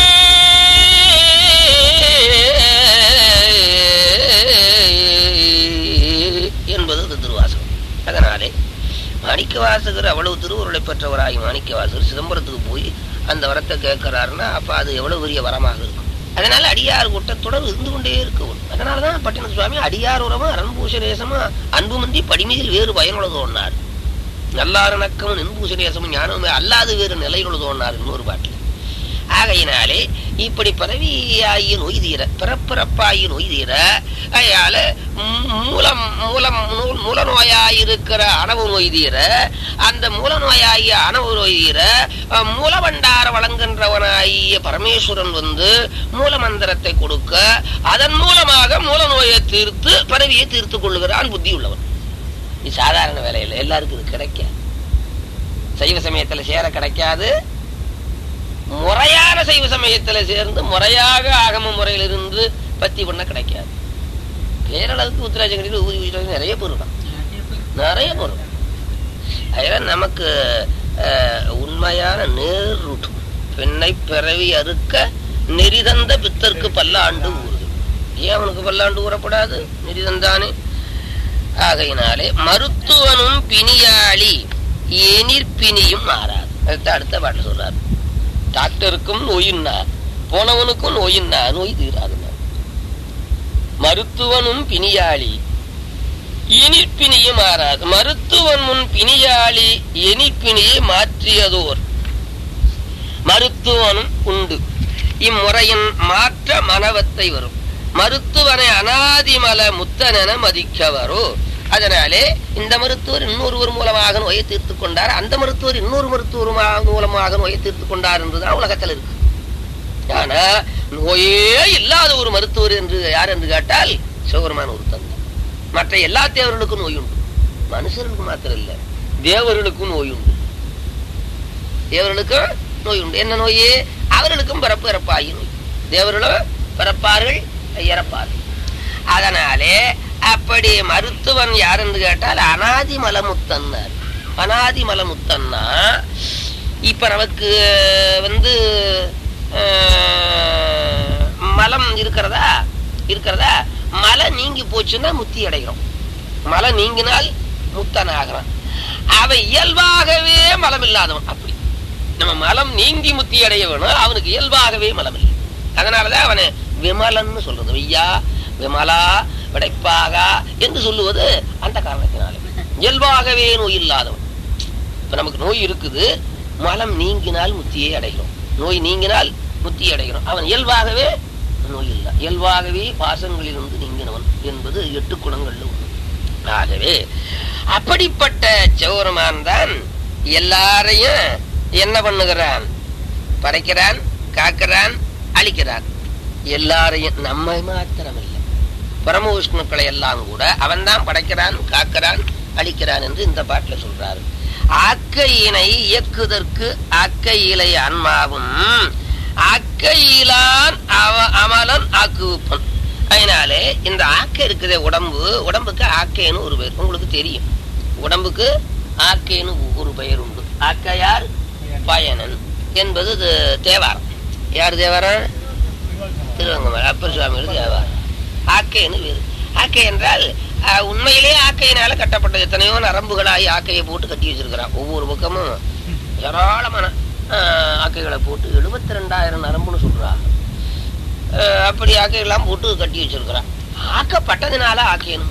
என்பது இந்த திருவாசகம் அதனாலே மாணிக்க வாசகர் அவ்வளவு திருவுருளை பெற்றவராகி மாணிக்க வாசகர் சிதம்பரத்துக்கு போய் அந்த வரத்தை கேட்கிறாருன்னா அப்ப அது எவ்வளவு பெரிய வரமாக இருக்கும் அதனால அடியார் கூட்டத்துடன் இருந்து கொண்டே இருக்கவும் அதனாலதான் பட்டின சுவாமி அடியார் உரமா அரண்பூஷரேசமா அன்பு மந்தி படிமையில் வேறு பயனுள்ளதோன்னார் நல்லாரணக்கம் நின்பூசரேசமும் ஞானமே அல்லாது வேறு நிலையுள்ளதோன்னார் இன்னொரு பாட்டில் ஆகையினாலே இப்படி பதவியாகிய நோய் தீர பிறப்பிறப்பாகிய நோய் தீர அயால மூலம் மூலம் நூல் மூல நோயாயிருக்கிற அணவு நோய் தீர அந்த மூல நோயாகிய அணவு நோய் தீர அஹ், மூலபண்டார வழங்குகின்றவனாகிய பரமேஸ்வரன் வந்து மூல மந்திரத்தை கொடுக்க அதன் மூலமாக மூல நோயை தீர்த்து பதவியை தீர்த்து கொள்ளுகிறான் புத்தி உள்ளவன் இது சாதாரண வேலையில் எல்லாருக்கும் இது கிடைக்காது சைவ சமயத்துல சேர கிடைக்காது முறையான சைவ சமயத்துல சேர்ந்து முறையாக ஆகம முறையிலிருந்து பத்தி பண்ண கிடைக்காது பேரளவுக்கு உத்தராஜங்கடியில் ஊதி ஊதி நிறைய பொருள் நிறைய பொருள் அதெல்லாம் நமக்கு அஹ், உண்மையான நேர் ரூட் பெண்ணை பிறவி அறுக்க நெறிதந்த பித்தர்க்கு பல்லாண்டு ஊறுது ஏன் அவனுக்கு பல்லாண்டு ஊறப்படாது நெறிதந்தானே ஆகையினாலே மருத்துவனும் பிணியாளி எனிற்பிணியும் மாறாது அடுத்த அடுத்த பாட்டு சொல்றாரு டாக்டருக்கும் நோயின்னா போனவனுக்கும் நோயின்னா நோய் தீராதுன்னா மருத்துவனும் பிணியாளி இனிப்பினியும் மாறாது மருத்துவன் முன் பிணியாளி எனிப்பினியை மாற்றியதோர் மருத்துவனும் உண்டு இம்முறையின் மாற்ற மனவத்தை வரும் மருத்துவனை அனாதிமல முத்தனென மதிக்கவரோ அதனாலே இந்த மருத்துவர் இன்னொருவர் மூலமாக நோயை தீர்த்து கொண்டார் அந்த மருத்துவர் இன்னொரு மருத்துவர் மா- மூலமாக நோயை தீர்த்து கொண்டார் என்றுதான் உலகத்தில் இருக்கு ஆனா நோயே இல்லாத ஒரு மருத்துவர் என்று யார் என்று கேட்டால் சிவபெருமான் ஒருத்தன் தான். மற்ற எல்லா தேவர்களுக்கும் நோய் உண்டு மனுஷர்களுக்கு மாத்திரம் இல்ல தேவர்களுக்கும் நோய் உண்டு தேவர்களுக்கும் நோய் உண்டு என்ன நோய் அவர்களுக்கும் பிறப்பு இறப்பாகி நோய் தேவர்களும் பிறப்பார்கள் இறப்பார்கள் அதனாலே அப்படி மருத்துவன் யார் என்று கேட்டால் அனாதி மலமுத்தன்னார் அனாதி மலமுத்தன்னா இப்ப நமக்கு வந்து அஹ், மலம் இருக்கிறதா இருக்கிறதா மலை நீங்கி போச்சுன்னா முத்தி அடைகிறோம் மலை நீங்கினால் முத்தன் ஆகிறான் அவன் இயல்பாகவே மலம் இல்லாதவன் அப்படி நம்ம மலம் நீங்கி முத்தி அடைய வேணும் அவனுக்கு இயல்பாகவே மலம் இல்லை அதனாலதான் அவனை விமலன்னு சொல்றது ஐயா விமலா விடைப்பாகா என்று சொல்லுவது அந்த காரணத்தினாலே இயல்பாகவே நோய் இல்லாதவன் இப்ப நமக்கு நோய் இருக்குது மலம் நீங்கினால் முத்தியை அடைகிறோம் நோய் நீங்கினால் முத்தி அடைகிறோம் அவன் இயல்பாகவே நோய் இல்லை இயல்பாகவே பாசங்களிலிருந்து நீங்கினவன் என்பது எட்டு குணங்கள்ல ஒண்ணு ஆகவே அப்படிப்பட்ட சிவபெருமான் தான் எல்லாரையும் என்ன பண்ணுகிறான் படைக்கிறான் காக்கிறான் அழிக்கிறான் எல்லாரையும் நம்மை மாத்திரம் இல்லை பரம விஷ்ணுக்களை எல்லாம் கூட அவன் தான் படைக்கிறான் காக்கிறான் அழிக்கிறான் என்று இந்த பாட்டுல சொல்றாரு ஆக்கையினை இயக்குதற்கு ஆக்கையிலை ஆன்மாவும் ஆக்கையிலான் அவ அமலன் ஆக்குவிப்பன் அதனாலே இந்த ஆக்கை இருக்குதே உடம்பு உடம்புக்கு ஆக்கைன்னு ஒரு பெயர் உங்களுக்கு தெரியும் உடம்புக்கு ஆக்கைன்னு ஒரு பெயர் உண்டு ஆக்கையார் பயனன் என்பது இது தேவாரம் யார் தேவாரம் திருவங்கமலை அப்பர் சுவாமிகள் தேவாரம் ஆக்கைன்னு வேறு ஆக்கை என்றால் அஹ், உண்மையிலே ஆக்கையினால கட்டப்பட்ட எத்தனையோ நரம்புகளாகி ஆக்கையை போட்டு கட்டி வச்சிருக்கிறான் ஒவ்வொரு பக்கமும் ஏராளமான அஹ், ஆக்கைகளை போட்டு எழுபத்தி ரெண்டாயிரம் நரம்புன்னு சொல்றா அஹ், அப்படி ஆக்கையெல்லாம் போட்டு கட்டி வச்சிருக்கிறான் ஆக்கப்பட்டதுனால ஆக்கையனும் பேரு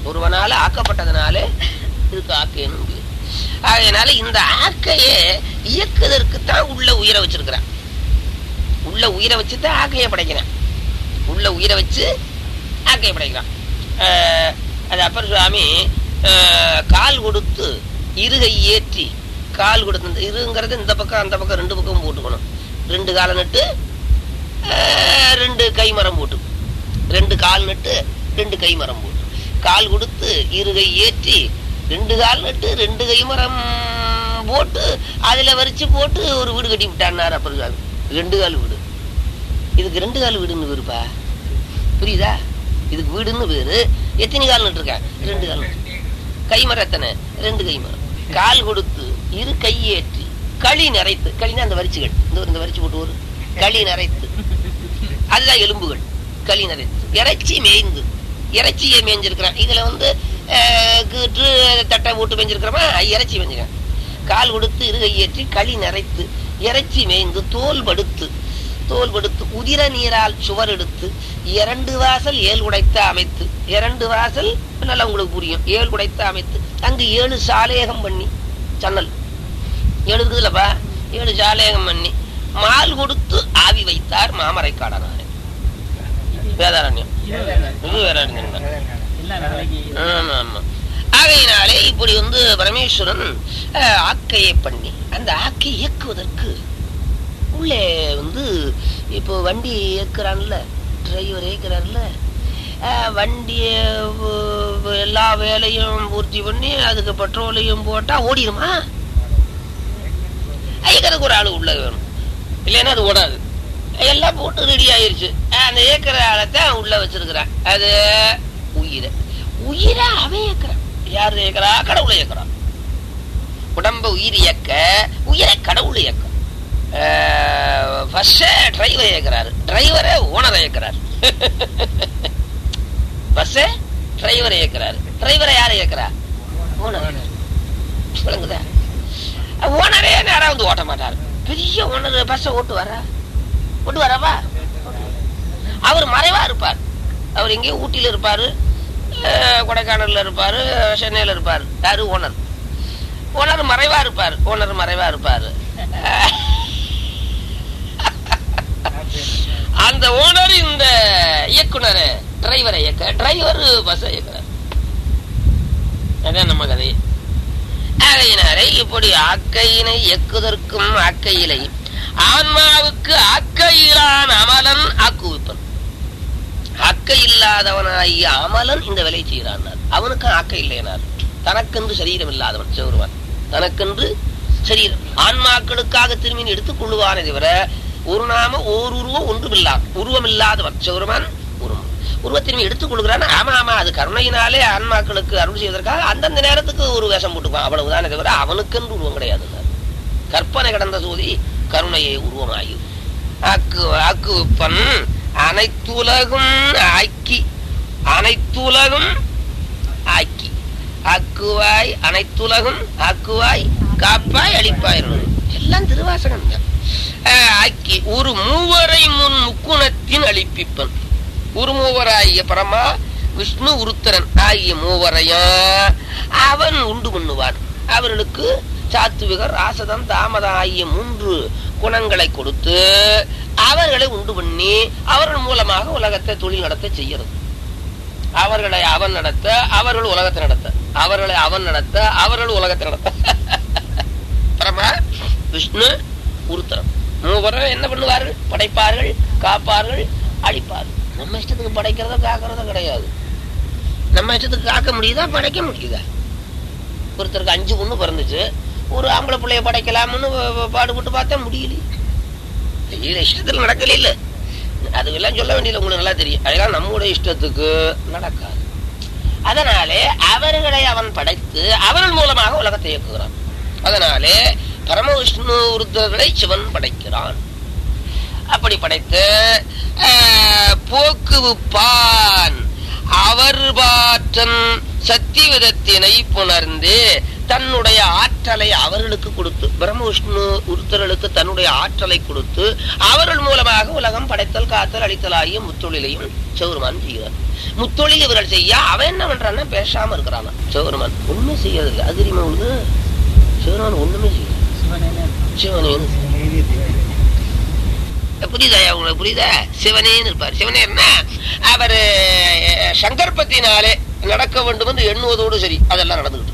ஒருவனால ஆக்கப்பட்டதுனால இதுக்கு ஆக்கைன்னு பேரு. ஆகையினால இந்த ஆக்கையை இயக்குவதற்கு தான் உள்ள உயிரை வச்சிருக்கிறான் உள்ள உயிரை வச்சு தான் ஆக்கையை படைக்கிறான் உள்ள உயிரை வச்சு ஆக்கையை படைக்கிறான் ஆஹ், அது அப்பர் சுவாமி ஆஹ், கால் கொடுத்து இருகை ஏற்றி கால் கொடுத்து இந்த இருங்கிறது இந்த பக்கம் அந்த பக்கம் ரெண்டு பக்கம் போட்டுக்கணும் ரெண்டு காலை நட்டு ஆஹ், ரெண்டு கை மரம் போட்டு ரெண்டு கால் நட்டு ரெண்டு கை மரம் போட்டு கால் கொடுத்து இருகை ஏற்றி ரெண்டு கால் நட்டு ரெண்டு கை மரம் போட்டு அதுல வரிச்சு போட்டு ஒரு வீடு கட்டி விட்டான்னார் அப்பர் சுவாமி ரெண்டு கால் வீடு இதுக்கு ரெண்டு கால் வீடுன்னு பேருப்பா புரியுதா இதுக்கு வீடுன்னு பேரு எத்தனை கால் நட்டுருக்கேன் ரெண்டு கால் நட்டு. கை மரம் எத்தனை ரெண்டு கை மரம் கால் கொடுத்து இரு கையேற்றி களி நிறைத்து களினா அந்த வரிச்சுகள் இந்த ஒரு இந்த வரிச்சு போட்டு ஒரு களி நிறைத்து அதுதான் எலும்புகள் களி நிறைத்து இறைச்சி மேய்ந்து இறைச்சியை மேய்ஞ்சிருக்கிறான் இதுல வந்து அஹ், கீற்று தட்டை போட்டு மேய்ஞ்சிருக்கிறோமா இறைச்சி மேய்ஞ்சிருக்கான் கால் கொடுத்து இரு கையேற்றி களி நிறைத்து இறைச்சி மேய்ந்து தோல் படுத்து தோல் படுத்து உதிர நீரால் சுவர் எடுத்து இரண்டு வாசல் ஏழு உடைத்து அமைத்து இரண்டு வாசல் நல்லா உங்களுக்கு புரியும் ஏழு உடைத்து அமைத்து அங்கு ஏழு சாலேகம் பண்ணி சன்னல் ஏழு இருக்குதுல்லப்பா ஏழு சாலேகம் பண்ணி மால் கொடுத்து ஆவி வைத்தார் மாமரை காடனார் வேதாரண்யம் இது வேதாரண்யம் தான் ஆமா, ஆமா. ஆகையினாலே இப்படி வந்து பரமேஸ்வரன் அஹ், ஆக்கையை பண்ணி அந்த ஆக்கை இயக்குவதற்கு உள்ளே வந்து இப்போ வண்டி இயக்குறான்ல டிரைவர் இயக்குறான்ல அஹ், வண்டியை வ- வ- எல்லா வேலையும் பூர்த்தி பண்ணி அதுக்கு பெட்ரோலையும் போட்டா ஓடிடுமா இயக்கிறதுக்கு ஒரு ஆளு உள்ள வேணும் இல்லைன்னா அது ஓடாது எல்லாம் போட்டு ரெடி ஆயிருச்சு அஹ், அந்த இயக்கிற ஆளை தான் உள்ள வச்சிருக்கிறான் அது உயிரை உயிரை அவன் இயக்குறான் யார் இயக்குறா கடவுளை இயக்குறான் உடம்ப உயிர் இயக்க உயிரை கடவுள் இயக்கம் ஃபர்ஸ்ட் டிரைவர் இயக்குறாரு டிரைவரை ஓனர் இயக்குறாரு பஸ் டிரைவர் இயக்குறாரு டிரைவரை யார் இயக்குறா ஓனர் விளங்குதா ஓனரே நேரம் வந்து ஓட்ட மாட்டாரு பெரிய ஓனர் பஸ்ஸை ஓட்டு வரா ஓட்டு வரவா அவர் மறைவா இருப்பார் அவர் எங்கேயோ ஊட்டியில இருப்பாரு அஹ், கொடைக்கானல்ல இருப்பாரு சென்னையில இருப்பாரு யாரு ஓனர் ஓனர் மறைவா இருப்பார் ஓனர் மறைவா இருப்பாரு அந்த ஓனர் இந்த இயக்குனர் டிரைவரை இயக்க டிரைவர் பஸ் இயக்குறார் அதான் நம்ம கதை ஆகையினாலே இப்படி ஆக்கையினை இயக்குதற்கும் ஆக்கையிலை ஆன்மாவுக்கு ஆக்கையிலான் அமலன் ஆக்குவிப்பன் ஆக்கை இல்லாதவனாகிய அமலன் இந்த வேலை செய்கிறான் அவனுக்கு ஆக்கை இல்லைனார் தனக்கென்று சரீரம் இல்லாதவன் சிவருவன் தனக்கென்று சரீரம் ஆன்மாக்களுக்காக திரும்பின் எடுத்துக் கொள்ளுவானே தவிர ஒரு நாம ஓர் உருவம் ஒன்றுமில்லாத உருவமில்லாதவன் சிவருமான் உருவம் உருவத்தின் எடுத்துக் கொள்கிறான் ஆமா ஆமா அது கருணையினாலே ஆன்மாக்களுக்கு அருள் செய்வதற்காக அந்தந்த நேரத்துக்கு ஒரு வேஷம் போட்டுக்குவான் அவ்வளவுதானே தவிர அவனுக்கென்று உருவம் கிடையாது கற்பனை கடந்த சோதி கருணையை உருவமாயு ஆக்கு ஆக்குப்பன் அனைத்துலகும் ஆக்கி அனைத்துலகும் ஆக்கி ஆக்குவாய் அனைத்துலகும் ஆக்குவாய் காப்பாய் அழிப்பாய் எல்லாம் திருவாசகம் தான் ஆஹ் ஆக்கி ஒரு மூவரை முன் முக்குணத்தின் அழிப்பிப்பன் ஒரு மூவராகிய பரமா விஷ்ணு உருத்தரன் ஆகிய மூவரையும் அவன் உண்டு பண்ணுவான் அவர்களுக்கு சாத்துவிகர் ராசதம் தாமதம் ஆகிய மூன்று குணங்களை கொடுத்து அவர்களை உண்டு பண்ணி அவர்கள் மூலமாக உலகத்தை தொழில் நடத்த செய்யறது அவர்களை அவன் நடத்த அவர்கள் உலகத்தை நடத்த அவர்களை அவன் நடத்த அவர்கள் உலகத்தை நடத்த பரமா விஷ்ணு உருத்தரம் மூவரும் என்ன பண்ணுவார்கள் படைப்பார்கள் காப்பார்கள் அழிப்பார்கள் நம்ம இஷ்டத்துக்கு படைக்கிறதோ காக்கிறதோ கிடையாது நம்ம இஷ்டத்துக்கு காக்க முடியுதா படைக்க முடியுதா ஒருத்தருக்கு அஞ்சு பொண்ணு பிறந்துச்சு ஒரு ஆம்பளை பிள்ளைய படைக்கலாம்னு ப- ப- பாடுபட்டு பார்த்தா முடியலையே தெரியல இஷ்டத்துல நடக்கல இல்ல அதுக்கெல்லாம் சொல்ல வேண்டியது உங்களுக்கு நல்லா தெரியும் அதெல்லாம் நம்முடைய இஷ்டத்துக்கு நடக்காது அதனாலே அவர்களை அவன் படைத்து அவர்கள் மூலமாக உலகத்தை இயக்குகிறான் அதனாலே பரமவிஷ்ணு உருத்தர்களை சிவன் படைக்கிறான் அப்படி படைத்து ஆஹ், போக்குவிப்பான் அவர் பாற்றன் சத்தியவிதத்தினை புணர்ந்து தன்னுடைய ஆற்றலை அவர்களுக்கு கொடுத்து பிரம்ம விஷ்ணு உருத்தர்களுக்கு தன்னுடைய ஆற்றலை கொடுத்து அவர்கள் மூலமாக உலகம் படைத்தல் காத்தல் அழித்தல் ஆகிய முத்தொழிலையும் சிவருமான் செய்கிறார் முத்தொழில் இவர்கள் செய்ய அவன் என்ன பண்றான்னா பேசாம இருக்கிறான் சிவருமான் ஒண்ணுமே செய்யறதில்லை அது தெரியுமா உங்களுக்கு சிவருமான் ஒண்ணுமே செய்யல சிவனேன்னு புரியுதா உங்களுக்கு புரியுதா சிவனேன்னு இருப்பார் சிவனேன்னா அவர் சங்கற்பத்தினாலே நடக்க வேண்டும் என்று எண்ணுவதோடு சரி அதெல்லாம் நடந்துகிட்டு இருக்கு.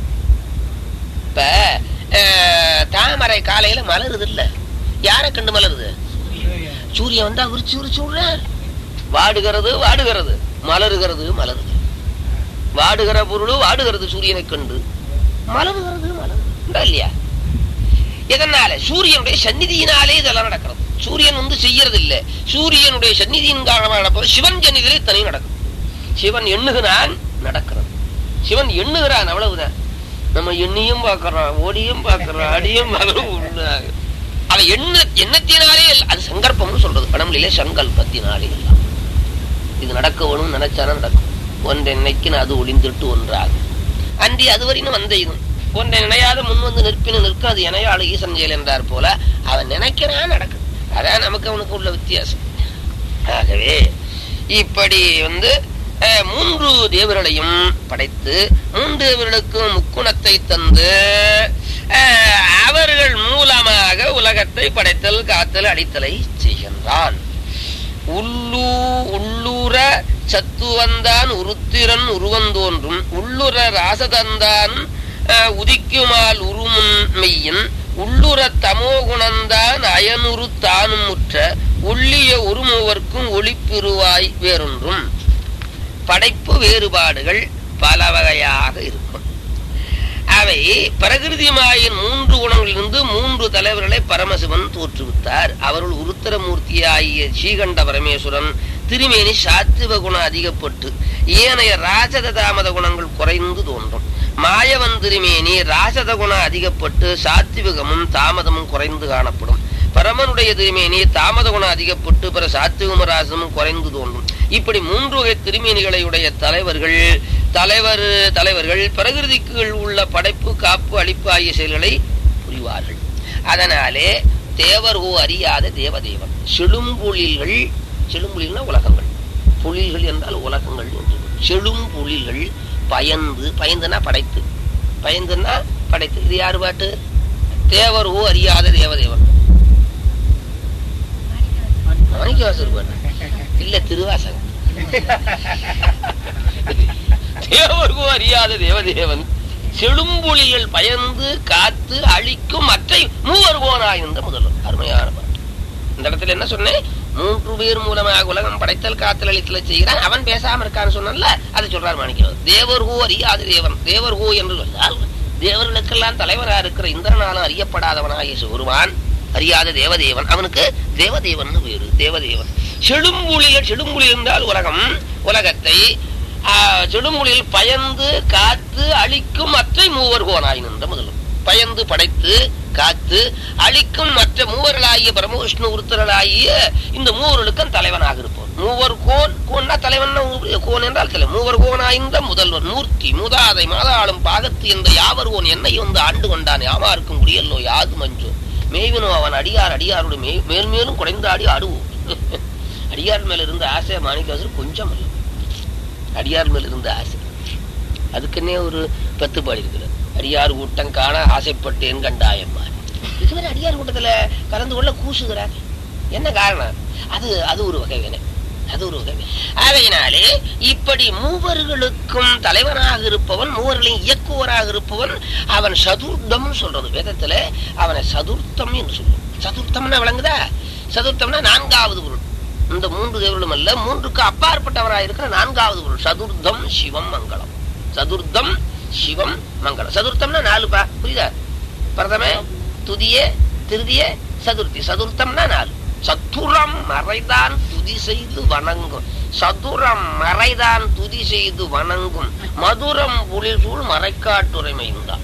இப்ப அஹ், தாமரை காலையில மலருது இல்ல யாரை கண்டு மலருது சூரியன் வந்தா விரிச்சு விரிச்சு விடுறார் வாடுகிறது வாடுகிறது மலருகிறது மலருது வாடுகிற பொருள் வாடுகிறது சூரியனை கண்டு மலருகிறது மலருது இல்லையா எதனால சூரியனுடைய சந்நிதியினாலே இதெல்லாம் நடக்கிறது சூரியன் வந்து செய்யறது இல்ல சூரியனுடைய சந்நிதியின் காரணமாக நடப்பது சிவன் சந்நிதியிலே தனி நடக்கும் சிவன் எண்ணுகிறான் நடக்கிறது சிவன் எண்ணுகிறான் அவ்வளவுதான் நம்ம எண்ணியும் பார்க்கறோம் ஓடியும் பார்க்கறோம் அடியும் பார்க்கறோம் உண்டாக. அவன் எண்ண எண்ணத்தினாலே எல்லாம் அது சங்கல்பம்னு சொல்றது பணமில்லையே சங்கல்பத்தினாலே எல்லாம் இது நடக்க வேணும் நினைச்சானா நடக்கும் ஒன்றை நினைக்கின அது ஒளிந்திட்டு ஒன்றாகும் அன்றி அதுவரையும் வந்த இது ஒன்றை நினையாத முன் வந்து நிற்பின நிற்க அது இணையாளு ஈசன் செயல் என்றார் போல அவன் நினைக்கிறான் நடக்குது அதான் நமக்கு அவனுக்கு உள்ள வித்தியாசம் ஆகவே இப்படி வந்து அஹ், மூன்று தேவர்களையும் படைத்து மூன்று தேவர்களுக்கும் முக்குணத்தை தந்து அஹ், அவர்கள் மூலமாக உலகத்தை படைத்தல் காத்தல் அடித்தலை செய்கின்றான் உள்ளூ உள்ளூர சத்துவந்தான் உருத்திரன் உருவந்தோன்றும் உள்ளுர ராசதந்தான் அஹ், உதிக்குமால் உருமுன் மெய்யின் உள்ளுர தமோகுணந்தான் அயனுரு தானும் முற்ற ஒள்ளிய ஒருமுவர்க்கும் ஒளிப்பெருவாய் வேறொன்றும் படைப்பு வேறுபாடுகள் பல வகையாக இருக்கும் அவை பிரகிருதிமாயின் மூன்று குணங்களிலிருந்து மூன்று தலைவர்களை பரமசிவன் தோற்றுவித்தார் அவருள் உருத்தரமூர்த்தியாகிய ஸ்ரீகண்ட பரமேஸ்வரன் திருமேனி சாத்துவ குணம் அதிகப்பட்டு ஏனைய ராஜத தாமத குணங்கள் குறைந்து தோன்றும் மாயவன் திருமேனி ராஜத குணம் அதிகப்பட்டு சாத்விகமும் தாமதமும் குறைந்து காணப்படும் பரமனுடைய திருமேனி தாமத குணம் அதிகப்பட்டு பிற சாத்விகமும் ராசமும் குறைந்து தோன்றும் இப்படி மூன்று வகை திருமேனிகளை உடைய தலைவர்கள் தலைவர் தலைவர்கள் பிரகிருதிக்குள் உள்ள படைப்பு காப்பு அழிப்பு ஆகிய செயல்களை புரிவார்கள் அதனாலே தேவர்கோ அறியாத தேவதேவன் செழும்பொழில்கள் செழும்பொழில்னா உலகங்கள் பொழில்கள் என்றால் உலகங்கள் என்று செழும்பொழில்கள் பயந்து பயந்துனா படைத்து பயந்துன்னா படைத்து இது யாரு பாட்டு தேவர்கோ அறியாத தேவதேவன் மாணிக்கவாசர் பாட்டு இல்ல திருவாசகம் தேவர்கோ அறியாத தேவதேவன் செழும்பொழிகள் பயந்து காத்து அழிக்கும் மற்ற மூவர்கோனாயிருந்த முதல்வர் அருமையான பாட்டு இந்த இடத்துல என்ன சொன்னேன் மூன்று பேர் மூலமாக உலகம் படைத்தல் காத்தல் அழித்தல செய்கிறான் அவன் பேசாம இருக்கான்னு சொன்னல அதை சொல்றார் மாணிக்கிறது தேவர்கோ அறியாத தேவன் தேவர்கோ என்று சொன்னால் தேவர்களுக்கெல்லாம் தலைவராக இருக்கிற இந்திரனாலும் அறியப்படாதவனாகிய சிவருமான் அறியாத தேவதேவன் அவனுக்கு தேவதேவன் வேறு தேவதேவன் செழும்புலிகள் செழும்புலி என்றால் உலகம் உலகத்தை ஆஹ், செழும்புலியில் பயந்து காத்து அழிக்கும் மற்ற மூவர் கோனாய் நின்ற முதல்வர் பயந்து படைத்து காத்து அழிக்கும் மற்ற மூவர்களாகிய பிரம்மவிஷ்ணு உருத்தர்களாகிய இந்த மூவர்களுக்கும் தலைவனாக இருப்போம் மூவர் கோன் கோன்னா தலைவன் கோன் என்றால் தலை மூவர் கோனாய்ந்த முதல்வர் மூர்த்தி மூதாதை மாதாளும் பாகத்து என்ற யாவர் கோன் என்னை வந்து ஆண்டு கொண்டான் யாமாருக்கும் குடியல்லோ யாது மஞ்சோ மேய்வினோ அவன் அடியார் அடியாரோடு மே மேல் மேலும் குறைந்தாடி ஆடுவோம் அடியார் மேல இருந்த ஆசை மாணிக்காசர் கொஞ்சம் இல்லை அடியார் மேல இருந்த ஆசை அதுக்குன்னே ஒரு பத்து பாடி இருக்கிறது அடியார் கூட்டம் காண ஆசைப்பட்டேன் கண்டாயம்மா இதுவரை அடியார் கூட்டத்துல கலந்து கொள்ள கூசுகிறார் என்ன காரணம் அது அது ஒரு வகை வினை அது ஒரு வகை வினை. ஆகையினாலே இப்படி மூவர்களுக்கும் தலைவனாக இருப்பவன் மூவர்களையும் இயக்குவராக இருப்பவன் அவன் சதுர்த்தம் சொல்றது வேதத்துல அவனை சதுர்த்தம் என்று சொல்லும் சதுர்த்தம்னா விளங்குதா சதுர்த்தம்னா நான்காவது பொருள் இந்த மூன்று தேவர்களும் அல்ல மூன்றுக்கு அப்பாற்பட்டவராக இருக்கிற நான்காவது பொருள் சதுர்த்தம் சிவம் மங்களம் சதுர்த்தம் சிவம் மங்களம் சதுர்த்தம்னா நாலு பா புரியுதா பிரதம துதிய திருதிய சதுர்த்தி சதுர்த்தம்னா நாலு சத்துரம் மறைதான் துதி செய்து வணங்கும் சதுரம் மறைதான் துதி செய்து வணங்கும் மதுரம் புலிசூழ் மறைக்காட்டுரைமையுண்டான்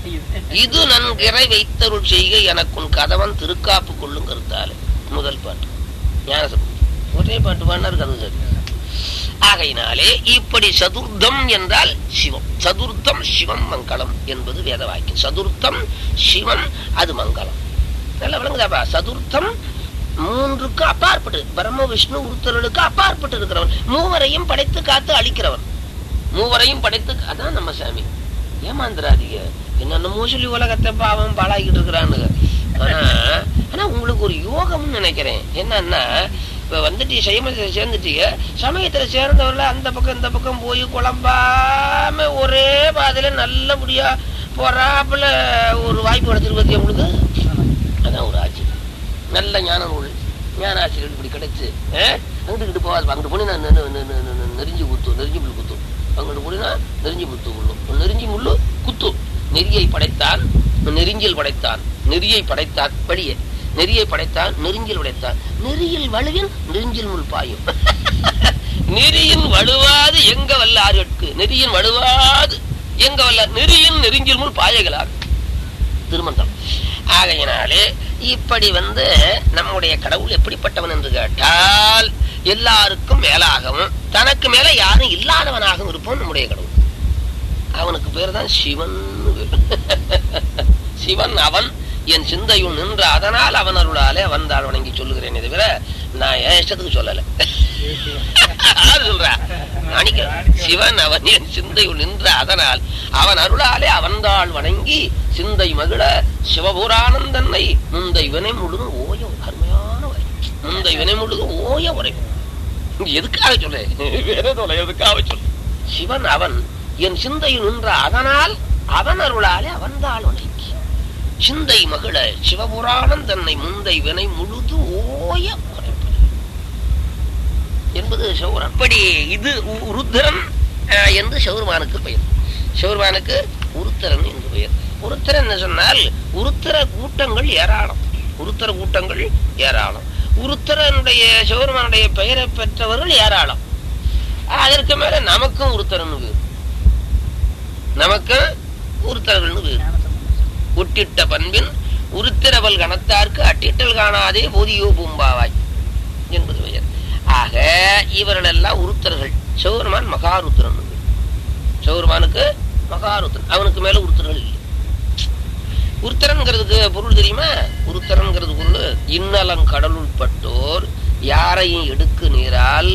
இது நன்கிறை வைத்தருள் செய்க எனக்குன் கதவன் திருக்காப்பு கொள்ளும் கருத்தாலே முதல் பாட்டு ஞானசம் ஒரே பாட்டு பாடினார் கதை சரி ஆகையினாலே இப்படி சதுர்த்தம் என்றால் சிவம் சதுர்த்தம் சிவம் மங்களம் என்பது வேத வாக்கியம் சதுர்த்தம் சிவம் அது மங்களம் நல்ல விளங்குதாப்பா சதுர்த்தம் மூன்றுக்கு அப்பாற்பட்டு பிரம்ம விஷ்ணு உருத்தர்களுக்கு அப்பாற்பட்டு இருக்கிறவன் மூவரையும் படைத்து காத்து அழிக்கிறவன் மூவரையும் படைத்து அதான் நம்ம சாமி ஏமாந்துராதீங்க என்னென்னமோ சொல்லி உலகத்தை பாவம் பாழாக்கிட்டு இருக்கிறானுங்க ஆனா ஆனா உங்களுக்கு ஒரு யோகம்னு நினைக்கிறேன் என்னன்னா இப்ப வந்துட்டு சைமத்தை சேர்ந்துட்டீங்க சமயத்துல சேர்ந்தவர்ல அந்த பக்கம் இந்த பக்கம் போய் குழம்பாம ஒரே பாதையில நல்லபடியா போறாப்புல ஒரு வாய்ப்பு கிடைச்சிருக்கு பத்தியா உங்களுக்கு அதான் ஒரு ஆட்சி நல்ல ஞான நூல் ஞான ஆசிரியர் இப்படி கிடைச்சு அங்கிட்டு போகாது அங்கிட்டு போனி நான் நெறிஞ்சு குத்து நெறிஞ்சு முள்ளு குத்து அங்கிட்டு போனா நெறிஞ்சு குத்து முள்ளு நெறிஞ்சி முள்ளு குத்து நெறியை படைத்தான் நெறிஞ்சில் படைத்தான் நெறியை படைத்தான் வழியே நெறியை படைத்தான் நெருங்கில் படைத்தான் நெறியில் வலுவின் நெருஞ்சில் முள் பாயும் நெறியின் வலுவாது எங்க வல்ல ஆறுக்கு நெறியின் வலுவாது எங்க வல்ல நெறியின் நெருஞ்சில் முள் பாயகளாக திருமந்தம் ஆகையினாலே இப்படி வந்து நம்முடைய கடவுள் எப்படிப்பட்டவன் என்று கேட்டால் எல்லாருக்கும் மேலாகவும் தனக்கு மேல யாரும் இல்லாதவனாகவும் இருப்போம் நம்முடைய கடவுள் அவனுக்கு பேர் தான் சிவன் சிவன் அவன் என் சிந்தையுள் நின்ற அதனால் அவன் அருளாலே வந்தாள் வணங்கி சொல்லுகிறேன் தவிர நான் என் இஷ்டத்துக்கு சொல்லல சொல்ற சிவன் அவன் என் சிந்தையுள் நின்ற அதனால் அவன் அருளாலே அவன்தாள் வணங்கி சிந்தை மகிழ சிவபுரானந்தன்னை முந்தை வினை முழுதும் ஓய அருமையான உரை முந்தை வினை முழுதும் ஓய உரை எதுக்காக சொல்றேன் வேற சொல்ல எதுக்காக சொல்ல சிவன் அவன் என் சிந்தையில் நின்ற அதனால் அவன் அருளாலே அவன்தாள் வணங்கி சிந்தை மகிழ சிவபுராணம் தன்னை முந்தை வினை முழுது ஓய என்பது சௌரன் அப்படி இது ருத்ரன் என்று சௌர்மானுக்கு பெயர் சௌர்மானுக்கு உருத்தரன் என்று பெயர் உருத்தரன் என்ன சொன்னால் உருத்தர கூட்டங்கள் ஏராளம் உருத்தர கூட்டங்கள் ஏராளம் உருத்தரனுடைய சௌர்மானுடைய பெயரை பெற்றவர்கள் ஏராளம் அதற்கு மேல நமக்கும் உருத்தரன் பேர் நமக்கு உருத்தர்கள் பேர் உட்டிட்ட பண்பின் உருத்திரவல் கணத்தார்க்கு அட்டிட்டல் காணாதே போதியோ பூம்பாவாய் என்பது பெயர் ஆக இவர்கள் எல்லாம் உருத்தர்கள் சௌர்மான் மகாருத்திரன் சௌர்மானுக்கு மகாருத்திரன் அவனுக்கு மேல உருத்தர்கள் இல்லை உருத்தரன்கிறதுக்கு பொருள் தெரியுமா உருத்தரன்கிறது பொருள் இன்னலம் கடலுள் பட்டோர் யாரையும் எடுக்கு நீரால்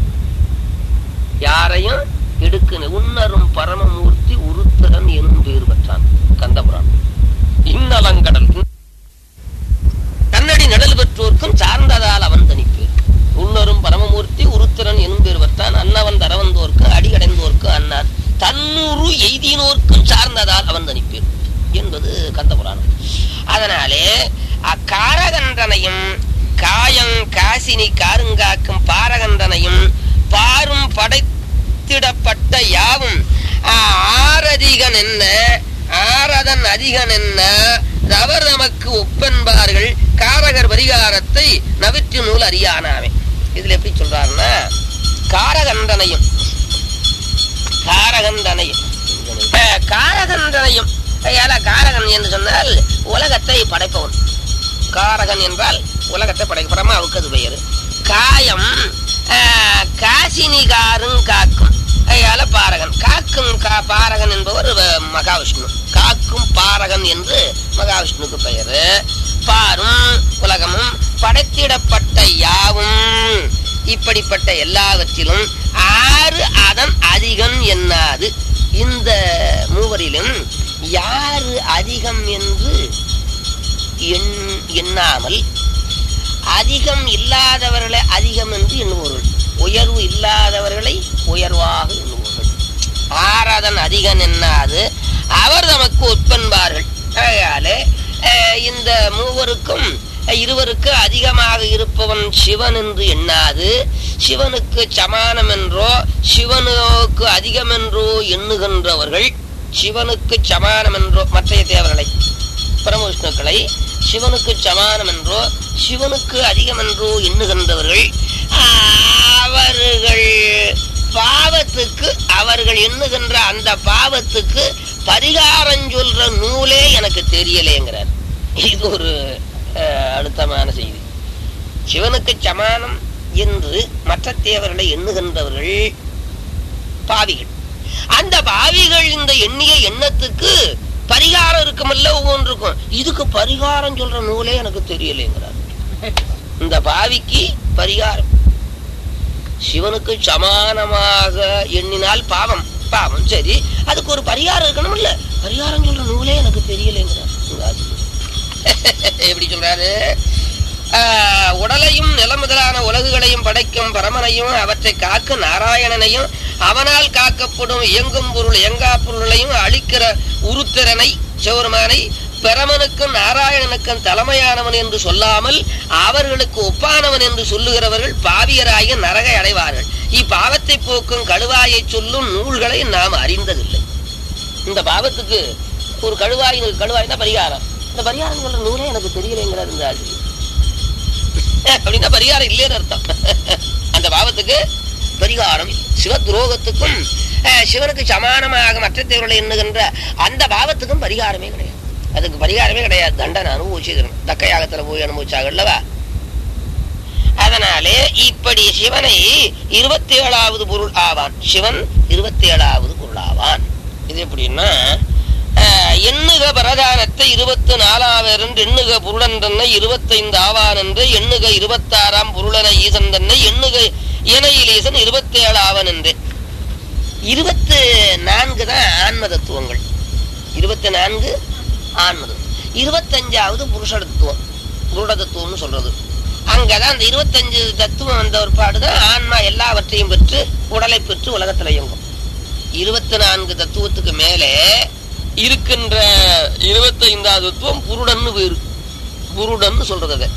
யாரையும் எடுக்கு உன்னரும் பரமமூர்த்தி உருத்தரன் எனும் பேர் பெற்றான் கந்தபுரான் இன்னலங்கடல் தன்னடி நிழல் பெற்றோர்க்கும் சார்ந்ததால் அவன் தனிப்பேர் உன்னரும் பரமமூர்த்தி உருத்திரன் எனும் பேர் பெற்றான் அன்னவன் தரவந்தோர்க்கு அடியடைந்தோர்க்கு அன்னார் தன்னூறு எய்தினோர்க்கும் சார்ந்ததால் அவன் தனிப்பேர் என்பது கந்தபுராணம் அதனாலே அக்காரகண்டனையும் காயம் காசினி காருங்காக்கும் பாரகண்டனையும் பாரும் படைத்திடப்பட்ட யாவும் ஆரதிகன் என்ன ஆரதன் அதிகன் என்ன அவர் நமக்கு ஒப்பென்பார்கள் காரகர் பரிகாரத்தை நவிற்று நூல் அறியானாவே இதுல எப்படி சொல்றாருன்னா காரகண்டனையும் காரகண்டனையும் காரகண்டனையும் காரகன் என்று சொன்னால் உலகத்தை படைப்பவன் காரகன் என்றால் உலகத்தை படைக்க பிரமாவுக்கு அது பெயர் காயம் காசினி காரும் காக்கும் அதனால பாரகன் காக்கும் கா பாரகன் என்பவர் மகாவிஷ்ணு காக்கும் பாரகன் என்று மகாவிஷ்ணுக்கு பெயர் பாரும் உலகமும் படைத்திடப்பட்ட யாவும் இப்படிப்பட்ட எல்லாவற்றிலும் ஆறு அதன் அதிகம் என்னாது இந்த மூவரிலும் யாரு அதிகம் என்று எண்ணாமல் அதிகம் இல்லாதவர்களை அதிகம் என்று எண்ணுவார்கள் உயர்வு இல்லாதவர்களை உயர்வாக எண்ணுவார்கள் ஆராதன் அதிகம் எண்ணாது அவர் நமக்கு ஒப்பென்பார்கள் ஆகையாலே இந்த மூவருக்கும் இருவருக்கு அதிகமாக இருப்பவன் சிவன் என்று எண்ணாது சிவனுக்கு சமானம் என்றோ சிவனுக்கு அதிகம் என்றோ எண்ணுகின்றவர்கள் சிவனுக்கு சமானம் என்றோ மற்றைய தேவர்களை பரமவிஷ்ணுக்களை சிவனுக்கு சமானம் என்றோ சிவனுக்கு அதிகம் என்றோ எண்ணுகின்றவர்கள் அவர்கள் பாவத்துக்கு அவர்கள் எண்ணுகின்ற அந்த பாவத்துக்கு பரிகாரம் சொல்ற நூலே எனக்கு தெரியலேங்கிறார் இது ஒரு அழுத்தமான செய்தி சிவனுக்கு சமானம் என்று மற்ற தேவர்களை எண்ணுகின்றவர்கள் பாவிகள் அந்த பாவிகள் இந்த எண்ணிய எண்ணத்துக்கு பரிகாரம் இருக்குமல்ல ஒவ்வொன்றுக்கும் இதுக்கு பரிகாரம் சொல்ற நூலே எனக்கு தெரியலைங்கிறார் இந்த பாவிக்கு பரிகாரம் சிவனுக்கு சமானமாக எண்ணினால் பாவம் பாவம் சரி அதுக்கு ஒரு பரிகாரம் இருக்கணும் இல்ல பரிகாரம் சொல்ற நூலே எனக்கு தெரியலைங்கிறார் இந்த ஆசிரியர். எப்படி சொல்றாரு ஆஹ், உடலையும் நில முதலான உலகுகளையும் படைக்கும் பரமனையும் அவற்றை காக்கும் நாராயணனையும் அவனால் காக்கப்படும் இயங்கும் பொருள் இயங்கா பொருளையும் அழிக்கிற உருத்திரனை சிவருமானை பிரமனுக்கும் நாராயணனுக்கும் தலைமையானவன் என்று சொல்லாமல் அவர்களுக்கு ஒப்பானவன் என்று சொல்லுகிறவர்கள் பாவியராகிய நரகை அடைவார்கள் இப்பாவத்தை போக்கும் கழுவாயை சொல்லும் நூல்களை நாம் அறிந்ததில்லை இந்த பாவத்துக்கு ஒரு கழுவாய் கழுவாய் தான் பரிகாரம் இந்த பரிகாரம் சொல்ற நூலே எனக்கு தெரியலைங்கிறார் இந்த ஆசிரியர் அப்படின்னா பரிகாரம் இல்லைன்னு அர்த்தம் அந்த பாவத்துக்கு பரிகாரம் இல்லை. சிவ துரோகத்துக்கும் அஹ், சிவனுக்கு சமானமாக மற்ற தேவர்களை எண்ணுகின்ற அந்த பாவத்துக்கும் பரிகாரமே கிடையாது அதுக்கு பரிகாரமே கிடையாது தண்டனை அனுபவிச்சுக்கணும் தக்கையாகத்துல போய் அனுபவிச்சாங்கல்லவா அதனாலே இப்படி சிவனை இருபத்தி ஏழாவது பொருள் ஆவான் சிவன் இருபத்தி ஏழாவது பொருள் ஆவான் இது எப்படின்னா அஹ், எண்ணுக பிரதானத்தை இருபத்தி நாலாவது எண்ணுக புருடன் தன்னை இருபத்தைந்து ஆவான் என்று எண்ணுக இருபத்தாறாம் புருளன ஈசன் தன்னை எண்ணுக இணையில் ஈசன் இருபத்தி ஏழு ஆவன் என்று இருபத்து நான்கு தான் ஆன்ம தத்துவங்கள் இருபத்தி நான்கு ஆன்ம தத்துவம் இருபத்தஞ்சாவது புருஷ தத்துவம் புருட தத்துவம்னு சொல்றது அங்கதான் அந்த இருபத்தஞ்சு தத்துவம் வந்த ஒரு பாடுதான் ஆன்மா எல்லாவற்றையும் பெற்று உடலை பெற்று உலகத்துல இயங்கும் இருபத்தி நான்கு தத்துவத்துக்கு மேலே இருக்கின்ற இருபத்தைந்தாவது தத்துவம் புருடன்னு பேரு புருடன்னு சொல்றது அதை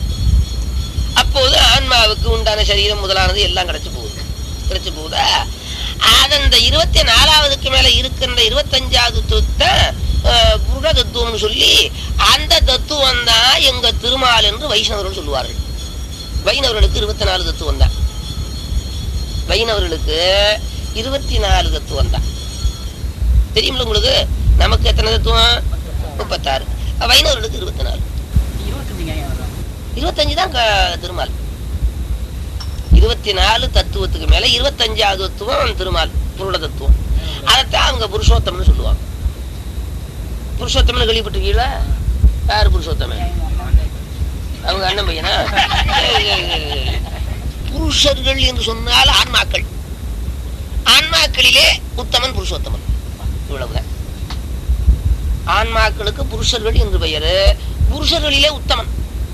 அப்போது ஆன்மாவுக்கு உண்டான சரீரம் முதலானது எல்லாம் கிடைச்சு போகுது கிடைச்சு போகுதா அது அந்த இருபத்தி நாலாவதுக்கு மேல இருக்கின்ற இருபத்தஞ்சாவது தத்துவத்தை அஹ், புருட தத்துவம்னு சொல்லி அந்த தத்துவம் தான் எங்க திருமால் என்று வைஷ்ணவர்கள் சொல்லுவார்கள் வைணவர்களுக்கு இருபத்தி நாலு தத்துவம் தான் வைணவர்களுக்கு இருபத்தி நாலு தத்துவம் தான் தெரியுமில்ல உங்களுக்கு நமக்கு எத்தனை தத்துவம் முப்பத்தாறு வைணவர்களுக்கு இருபத்தி நாலு இருபத்தஞ்சு தான் க- திருமால் இருபத்தி நாலு தத்துவத்துக்கு மேல இருபத்தஞ்சாவது தத்துவம் திருமால் புருட தத்துவம் அதைத்தான் அவங்க புருஷோத்தம்னு சொல்லுவாங்க புருஷோத்தம்னு கேள்விப்பட்டிருக்கீங்களா யாரு புருஷோத்தமன் அவங்க அண்ணன் பையனா சரி, சரி, சரி, சரி. புருஷர்கள் என்று சொன்னால் ஆன்மாக்கள் ஆன்மாக்களிலே உத்தமன் புருஷோத்தமன் இவ்வளவுதான் ஆன்மாக்களுக்கு புருஷர்கள் என்று பெயர் புருஷர்களிலே உத்தமன்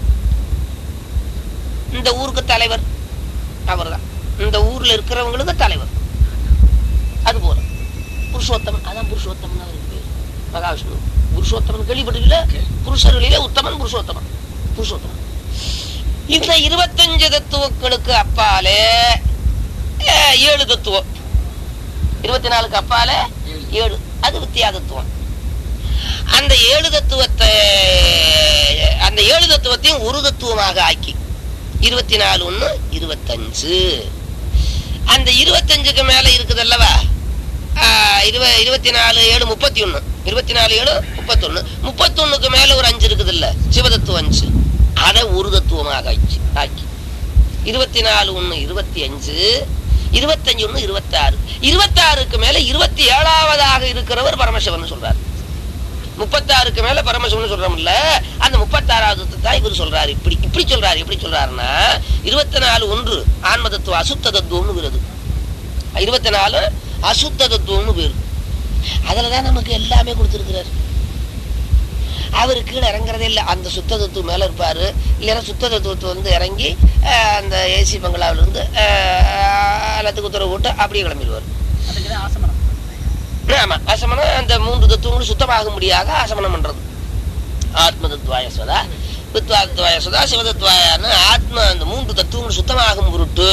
இந்த ஊருக்கு தலைவர் அவர்தான் இந்த ஊர்ல இருக்கிறவங்களுக்கு தலைவர் அது போல புருஷோத்தமன் அதான் புருஷோத்தமன் அவருக்கு பேர் மகாவிஷ்ணு புருஷோத்தமன் கேள்விப்பட்டிருக்கீங்களா புருஷர்களிலே உத்தமன் புருஷோத்தமன் புருஷோத்தமன் இந்த இருபத்தஞ்சு தத்துவங்களுக்கு அப்பாலே அஹ், ஏழு தத்துவம் இருபத்தி நாலுக்கு அப்பாலே ஏழு அது வித்தியா தத்துவம் அந்த ஏழு தத்துவத்தை அந்த ஏழு தத்துவத்தையும் ஒரு தத்துவமாக ஆக்கி இருபத்தி நாலு ஒண்ணு இருபத்தஞ்சு அந்த இருபத்தஞ்சுக்கு மேல இருக்குது அல்லவா இருவ இருபத்தி நாலு ஏழு முப்பத்தி ஒண்ணு இருபத்தி நாலு ஏழு முப்பத்தொன்னு முப்பத்தொன்னுக்கு மேல ஒரு அஞ்சு இருக்குது இல்ல சிவதத்துவம் அஞ்சு அதை ஒரு தத்துவமாக ஆக்கி ஆக்கி இருபத்தி நாலு ஒண்ணு இருபத்தி அஞ்சு இருபத்தஞ்சு ஒண்ணு இருபத்தாறு இருபத்தாறுக்கு மேல இருபத்தி ஏழாவதாக இருக்கிறவர் பரமசிவன் சொல்றாரு முப்பத்தாறுக்கு மேல பரமசிவன் சொல்றோம்ல அந்த முப்பத்தாறாவது தான் இவர் சொல்றாரு இப்படி இப்படி சொல்றாரு எப்படி சொல்றாருன்னா இருபத்தி நாலு ஒன்று ஆன்ம தத்துவம் அசுத்த தத்துவம்னு வருது இருபத்தி நாலு அசுத்த தத்துவம்னு பேரு அதுலதான் நமக்கு எல்லாமே கொடுத்திருக்கிறாரு அவரு கீழே இறங்குறதே இல்லை அந்த சுத்த தத்துவம் மேல இருப்பாரு இல்லைன்னா சுத்த தத்துவத்தை வந்து இறங்கி அஹ், அந்த ஏசி பங்களாவில இருந்து அஹ், எல்லாத்துக்கும் உத்தரவு போட்டு அப்படியே கிளம்பிடுவார் அதுக்குதான் ஆசமனம் ஆமா அசமனம் அந்த மூன்று தத்துவங்களும் சுத்தமாக முடியாக அசமனம் பண்றது ஆத்ம தத்துவாய சதா வித்வாத்வாய சதா சிவதத்வாயான ஆத்ம அந்த மூன்று தத்துவங்கள் சுத்தமாகும் பொருட்டு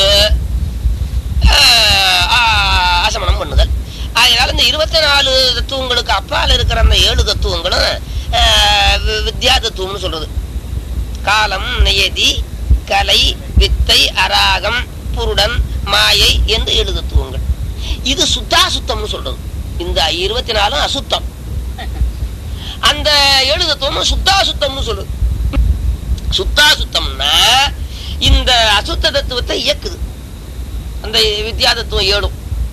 ஆஹ், ஆஹ், அசமனம் பண்ணுதல் அதனால இந்த இருபத்தி நாலு தத்துவங்களுக்கு அப்பால் இருக்கிற அந்த ஏழு தத்துவங்களும் ஆஹ், வி- வித்யா தத்துவம்னு சொல்றது காலம் நியதி கலை வித்தை அராகம் புருடன் மாயை என்று ஏழு தத்துவங்கள் இது சுத்தாசுத்தம்னு சொல்றது இந்த இருபத்தி நாலும் அசுத்தம் அந்த ஏழு தத்துவமும் சுத்தாசுத்தம்னு சொல்லுது சுத்தாசுத்தம்னா இந்த அசுத்த தத்துவத்தை இயக்குது அந்த வித்யா தத்துவம் ஏழும்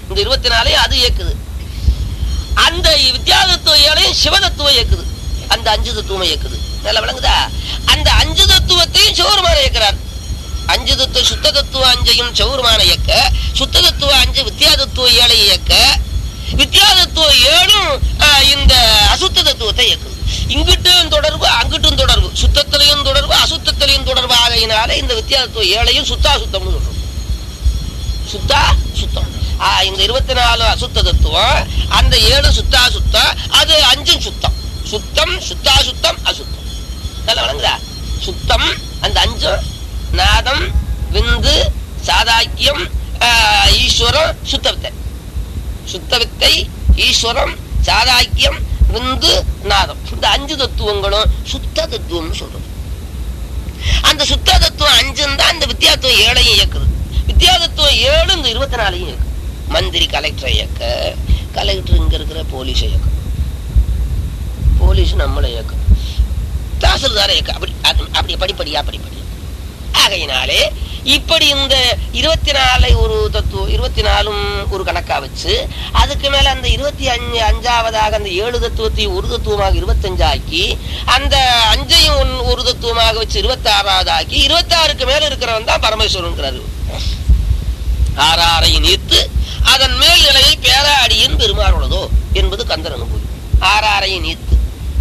இந்த இருபத்தி நாலையும் அது இயக்குது அந்த வித்யாதத்துவ ஏழையும் சிவதத்துவம் இயக்குது அந்த அஞ்சு தத்துவம் இயக்குது நல்லா விளங்குதா அந்த அஞ்சு தத்துவத்தையும் சிவருமான இயக்குறார் அஞ்சு தத்துவ சுத்த தத்துவ அஞ்சையும் சௌருமான இயக்க சுத்த தத்துவ அஞ்சு வித்யா தத்துவ ஏழை இயக்க வித்யா தத்துவ ஏழும் ஆஹ், இந்த அசுத்த தத்துவத்தை இயக்குது இங்கிட்டும் தொடர்பு அங்கிட்டும் தொடர்பு சுத்தத்திலையும் தொடர்பு அசுத்தத்திலையும் தொடர்பு ஆகையினால இந்த வித்யா தத்துவ ஏழையும் சுத்தாசுத்தம்னு சொல்றோம் சுத்தா சுத்தம் ஆ, இந்த இருபத்தி நாலு அசுத்த தத்துவம் அந்த ஏழு சுத்தா சுத்தம் அது அஞ்சும் சுத்தம் சுத்தம் சுத்தா சுத்தம் அசுத்தம் நல்லா வழங்குதா சுத்தம் அந்த அஞ்சும் நாதம் விந்து சாதாக்கியம் ஆ, ஈஸ்வரம் சுத்தவித்தை சுத்தவித்தை ஈஸ்வரம் சாதாக்கியம் விந்து நாதம் இந்த அஞ்சு தத்துவங்களும் சுத்த தத்துவம்னு சொல்றோம் அந்த சுத்த தத்துவம் அஞ்சும் தான் இந்த வித்தியாத்துவம் ஏழையும் இயக்குது வித்தியாதத்துவம் ஏழு இந்த இருபத்தி நாலையும் இயக்கு மந்திரி கலெக்டரை இயக்க கலெக்டர் இங்க இருக்கிற போலீஸ் இயக்கம் போலீஸ் நம்மளை இயக்கம் தாசில்தாரை இயக்கம் அப்படி அது- அப்படி படிப்படியா படிப்படி ஆகையினாலே இப்படி இந்த இருபத்தி நாலை ஒரு தத்துவம் இருபத்தி நாலும் ஒரு கணக்கா வச்சு அதுக்கு மேல அந்த இருபத்தி அஞ்சு அஞ்சாவதாக அந்த ஏழு தத்துவத்தையும் ஒரு தத்துவமாக இருபத்தஞ்சாக்கி அந்த அஞ்சையும் ஒன்- ஒரு தத்துவமாக வச்சு இருபத்தி ஆறாவது ஆக்கி இருபத்தாறுக்கு மேல இருக்கிறவன் தான் பரமேஸ்வரன்கிறாரு ஆறாரை நீத்து அதன் மேல் நிலையை பேராடியின் பெருமாறுள்ளதோ என்பது கந்தர் அனுபவி ஆறாரையும் நீத்து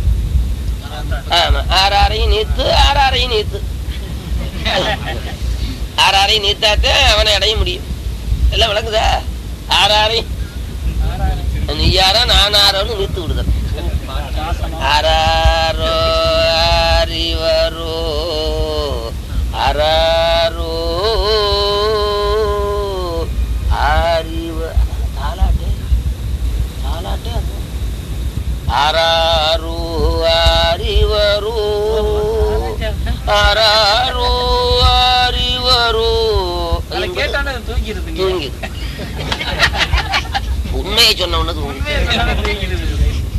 ஆமா ஆறாரையும் நீத்து ஆறாரையும் நீத்து ஆறாரையும் நீத்தாத்த அவனை அடைய முடியும் எல்லாம் விளங்குதா ஆறாரையும் நீ யாரோ நான் ஆரோன்னு நீத்து விடுதல் ஆராரோ அறிவரோ அராரோ அறிவ தாலாட்டே தாலாட்டே அது அராரோ அறிவரோ அராரோ அறிவரோ அதை கேட்டானே தூங்கிடுது தூங்கிது உண்மையை சொன்ன உடனே தூங்கிது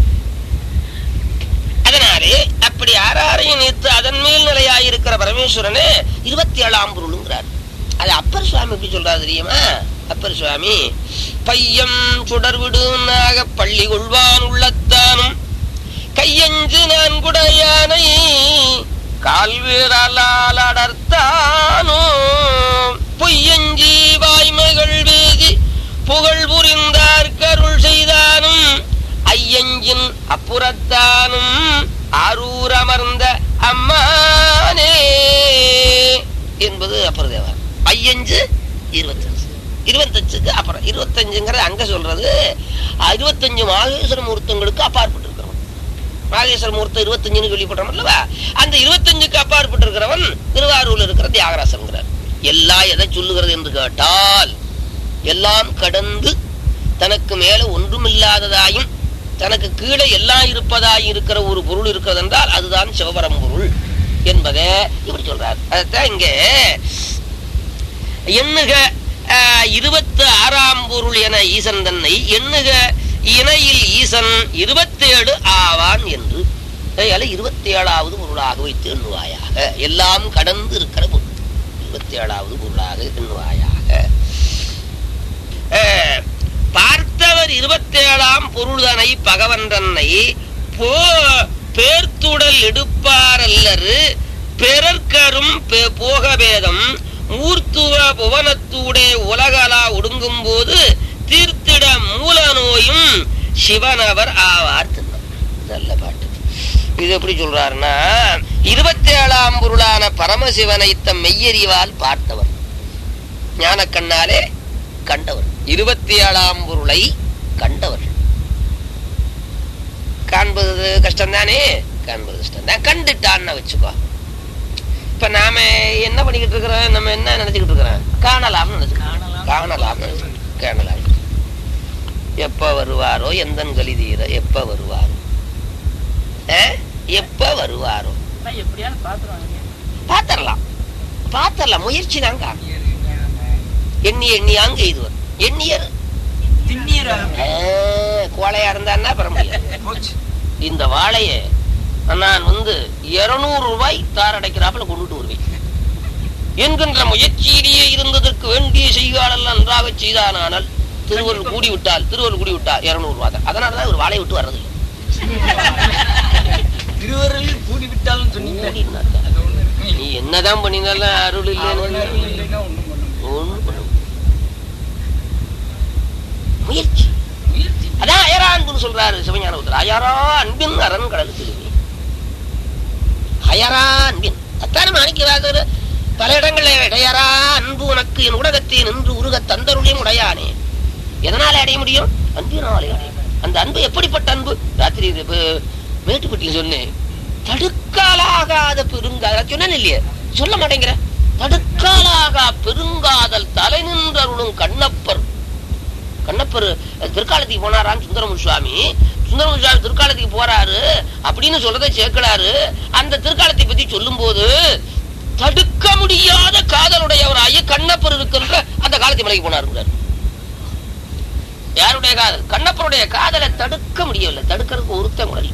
அதனாலே அப்படி ஆறாரையும் நீத்து அதன் மேல் நிலையாயிருக்கிற பரமேஸ்வரனே இருபத்தி ஏழாம் பொருளுங்கிறார் அது அப்பர் சுவாமி எப்படி சொல்றாரு தெரியுமா அப்பர் சுவாமி பையம் சுடர்விடும் நாக பள்ளி கொள்வான் உள்ளத்தானும் கையஞ்சு நான் குடையானை கால்வீரலால் அடர்த்தானோ பொய்யஞ்சி வாய்மைகள் வேதி புகழ் புரிந்தார் கருள் செய்தானும் ஐயஞ்சின் அப்புறத்தானும் ஆரூர் அமர்ந்த அம்மானே என்பது அப்புற தேவர் ஐயஞ்சு இருபத்தஞ்சு இருபத்தஞ்சுக்கு அப்புறம் இருபத்தஞ்சுங்கிறது அங்க சொல்றது அஹ், இருபத்தஞ்சு மாகேஸ்வர மூர்த்தங்களுக்கு அப்பாற்பட்டு இருக்கிறவன் மாகேஸ்வர மூர்த்தம் இருபத்தஞ்சுன்னு கேள்விப்படுறோம் அல்லவா அந்த இருபத்தஞ்சுக்கு அப்பாற்பட்டு இருக்கிறவன் திருவாரூர்ல இருக்கிற தியாகராசன்கிறார் எல்லாம் எதை சொல்லுகிறது என்று கேட்டால் எல்லாம் கடந்து தனக்கு மேல ஒன்றுமில்லாததாயும் தனக்கு கீழே எல்லாம் இருப்பதாயும் இருக்கிற ஒரு பொருள் இருக்கிறது என்றால் அதுதான் சிவபரம் பொருள் என்பதை இப்படி சொல்றார் அதைத்தான் இங்கே எண்ணுக ஆஹ், இருபத்து ஆறாம் பொருள் என ஈசன் தன்னை எண்ணுக இணையில் ஈசன் இருபத்தேழு ஆவான் என்று அதனால இருபத்தி ஏழாவது பொருளாக வைத்து எண்ணுவாயாக எல்லாம் கடந்து இருக்கிற பொருள் இருபத்தி ஏழாவது பொருளாக எண்ணுவாயாக அஹ், பார்த்தவர் இருபத்தேழாம் பொருள்தனை பகவன் தன்னை போ பேர்த்துடல் எடுப்பாரல்லரு பிறர்க்கரும் பெ- போகபேதம் ஊர்த்துவ புவனத்தூடே உலகலா ஒடுங்கும் போது தீர்த்திட மூல நோயும் சிவனவர் ஆவார் தின்னம் நல்ல பாட்டு இது எப்படி சொல்றாருன்னா இருபத்தி ஏழாம் பொருளான பரமசிவனை தம் மெய்யறிவால் பார்த்தவர் ஞான கண்ணாலே கண்டவர் இருபத்தி ஏழாம் பொருளை கண்டவர் காண்பது கஷ்டம் தானே காண்பது கஷ்டம் தான் கண்டுட்டான்னு வச்சுக்கோ இப்ப நாம என்ன பண்ணிக்கிட்டு இருக்கிறோம் நம்ம என்ன நினைச்சுக்கிட்டு இருக்கிறோம் காணலாம்னு நினைச்சுக்கிறோம் காணலாம் காணலாம் எப்ப வருவாரோ எந்த கலிதீர எப்ப வருவாரோ அஹ்? எப்ப வருவாரோ எப்படியாவது பாத்துருவாங்க பாத்திரலாம் பாத்திரலாம் முயற்சி தாங்க எண்ணி எண்ணியாங்க இதுவர் எண்ணியர் திண்ணீர் ஆஹ், கோழையா இருந்தான்னா பெற முடியாது இந்த வாழைய நான் வந்து இருநூறு ரூபாய் தாரடைக்கிறாப்புல கொண்டுட்டு வருவேன் என்கின்ற முயற்சியிலேயே இருந்ததற்கு வேண்டிய செய்காலெல்லாம் நன்றாக செய்தானால் திருவருள் கூடி விட்டால் திருவருள் கூடி விட்டால் இருநூறு ரூபா தான் அதனாலதான் ஒரு வாழை விட்டு வர்றது திருவருளில் கூடி விட்டாலும் சொன்னீங்க கூடினார். அது ஒண்ணு இருக்கு. நீ என்னதான் பண்ணினாலும் அருள் அவன் இல்லைன்னு அருள் இல்லைன்னா ஒண்ணும் பண்ண முடியாது. ஒண்ணும் பண்ண முடியாது. முயற்சி முயற்சி அதான் அயரா அன்புன்னு சொல்றாரு சிவஞான உத்தர அயரா அன்பின் அரண் கடல் திரும்பி அயரா அன்பின் அத்தான மாணிக்கவாசர் பல இடங்கள்ல இடையரா அன்பு உனக்கு என் உலகத்தை நின்று உருக தந்தருளையும் உடையானே எதனால அடைய முடியும் அன்பினாலே அடைய முடியும். அந்த அன்பு எப்படிப்பட்ட அன்பு ராத்திரி இது இப்ப மேட்டுப்பட்டியில சொன்னேன் தடுக்காலாகாத பெருங்காதல் சொன்னேன் இல்லையே சொல்ல மாட்டேங்கிற தடுக்காலாகா பெருங்காதல் தலை நின்றருளும் கண்ணப்பர் கண்ணப்பர் திருக்காலத்துக்கு போனாராம் சுந்தரமு சுவாமி சுந்தரமு சுவாமி திருக்காலத்துக்கு போறாரு அப்படின்னு சொல்றதை சேர்க்கலாரு அந்த திருக்காலத்தை பத்தி சொல்லும் போது தடுக்க முடியாத காதலுடையவராய கண்ணப்பர் இருக்கின்ற அந்த காலத்தை மலைக்கு போனாருங்கிறார் யாருடைய காதல் கண்ணப்பருடைய காதலை தடுக்க முடியவில்லை தடுக்கிறதுக்கு ஒருத்தன் கூட இல்லை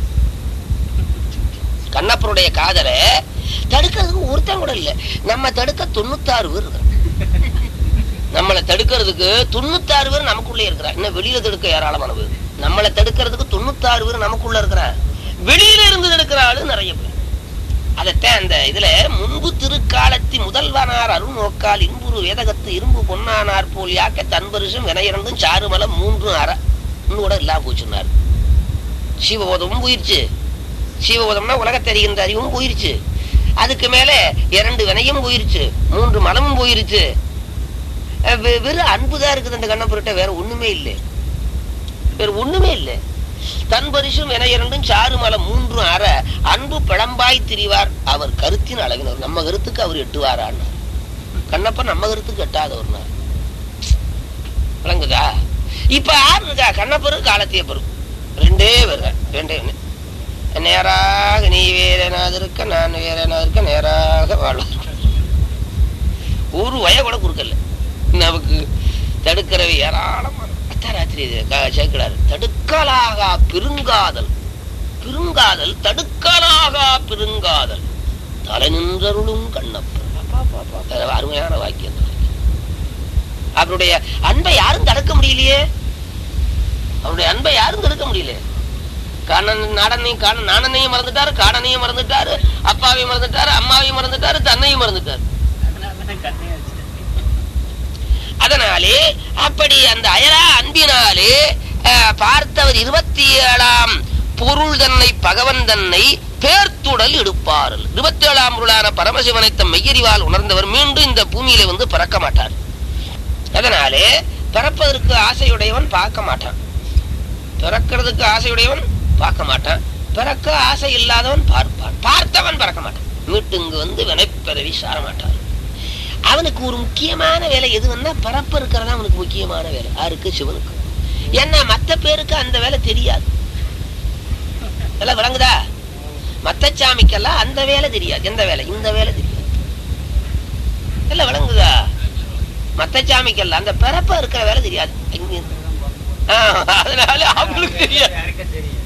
கண்ணப்பருடைய காதலை தடுக்கிறதுக்கு ஒருத்தன் கூட இல்லை நம்ம தடுக்க தொண்ணூத்தாறு பேர் இருக்கிறோம் நம்மளை தடுக்கிறதுக்கு தொண்ணூத்தாறு பேர் நமக்குள்ளே இருக்கிறா இன்னும் வெளியில தடுக்க ஏராளமான பேர் நம்மளை தடுக்கிறதுக்கு தொண்ணூத்தாறு பேர் நமக்குள்ள இருக்கிறா வெளியில இருந்து தடுக்கிற ஆளு நிறைய பேர் அதைத்தான் அந்த இதுல முன்பு திருக்காலத்தி முதல்வனார் அருள் நோக்கால் இன்புறு வேதகத்து இரும்பு பொன்னானார் போல் யாக்க தன்பரிசும் வினையிறந்தும் சாருமலம் மூன்றும் அற இன்னும் கூட இல்லாம போச்சுன்னாரு சிவபோதமும் போயிருச்சு சிவபோதம்னா உலகத்தை அறிகின்ற அறிவும் போயிருச்சு அதுக்கு மேல இரண்டு வினையும் போயிருச்சு மூன்று மலமும் போயிருச்சு அஹ் வெ- வெறும் அன்புதான் இருக்குது அந்த கண்ணப்பருட்ட வேற ஒண்ணுமே இல்லை வேற ஒண்ணுமே இல்லை தன் பரிசும் என இரண்டும் சாறு மலம் மூன்றும் அற அன்பு பிளம்பாய் திரிவார் அவர் கருத்தின் அளவினர் நம்ம கருத்துக்கு அவர் எட்டுவாரான்னு கண்ணப்ப நம்ம கருத்துக்கு எட்டாதவர்னார் விளங்குதா இப்ப யாரு இருக்கா கண்ணப்பரு காலத்தியப்பரு ரெண்டே பேர் ரெண்டே ஒண்ணு. நேராக நீ வேறனாது இருக்க நான் வேறனாது இருக்க நேராக வாழ்வார் ஒரு வய கூட கொடுக்கல நமக்கு தடுக்கிறவை ஏராளமான அத்தான் ராத்திரி இது க- சேர்க்கிறாரு தடுக்கலாகா பெருங்காதல் பெருங்காதல் தடுக்கலாகா பெருங்காதல் தலை நின்றருளும் கண்ணப்பர் அப்பா, அப்பா, அப்பா. அது அருமையான வாக்கியம் தான். அவருடைய அன்பை யாரும் தடுக்க முடியலையே அவருடைய அன்பை யாரும் தடுக்க முடியல காணன் நாடனையும் காண நாணனையும் மறந்துட்டாரு காணனையும் மறந்துட்டாரு அப்பாவையும் மறந்துட்டாரு அம்மாவையும் மறந்துட்டாரு தன்னையும் மறந்துட்டாரு அதனாலதான் கண்ணையா வச்சுட்டேன் அதனாலே அப்படி அந்த அயரா அன்பினாலே அஹ், பார்த்தவர் இருபத்தி ஏழாம் பொருள் தன்னை பகவன் தன்னை பேர்த்துடல் எடுப்பார்கள் இருபத்தி ஏழாம் பொருளான பரமசிவனை தம் மெய்யறிவால் உணர்ந்தவர் மீண்டும் இந்த பூமியில வந்து பிறக்க மாட்டார் அதனாலே பிறப்பதற்கு ஆசையுடையவன் பார்க்க மாட்டான் பிறக்கிறதுக்கு ஆசையுடையவன் பார்க்க மாட்டான் பிறக்க ஆசை இல்லாதவன் பார்ப்பான் பார்த்தவன் பறக்க மாட்டான் மீட்டு இங்கு வந்து வினைப்பிறவி சார மாட்டான் அவனுக்கு ஒரு முக்கியமான வேலை எதுன்னா பரப்பு இருக்கிறதா அவனுக்கு முக்கியமான வேலை யாருக்கு சிவனுக்கு ஏன்னா மத்த பேருக்கு அந்த வேலை தெரியாது எல்லாம் விளங்குதா மத்த சாமிக்கெல்லாம் அந்த வேலை தெரியாது எந்த வேலை இந்த வேலை தெரியாது எல்லாம் விளங்குதா மத்த சாமிக்கெல்லாம் அந்த பிறப்ப இருக்கிற வேலை தெரியாது இங்க ஆ, அதனால அவங்களுக்கு தெரியாது யாருக்கு தெரியும்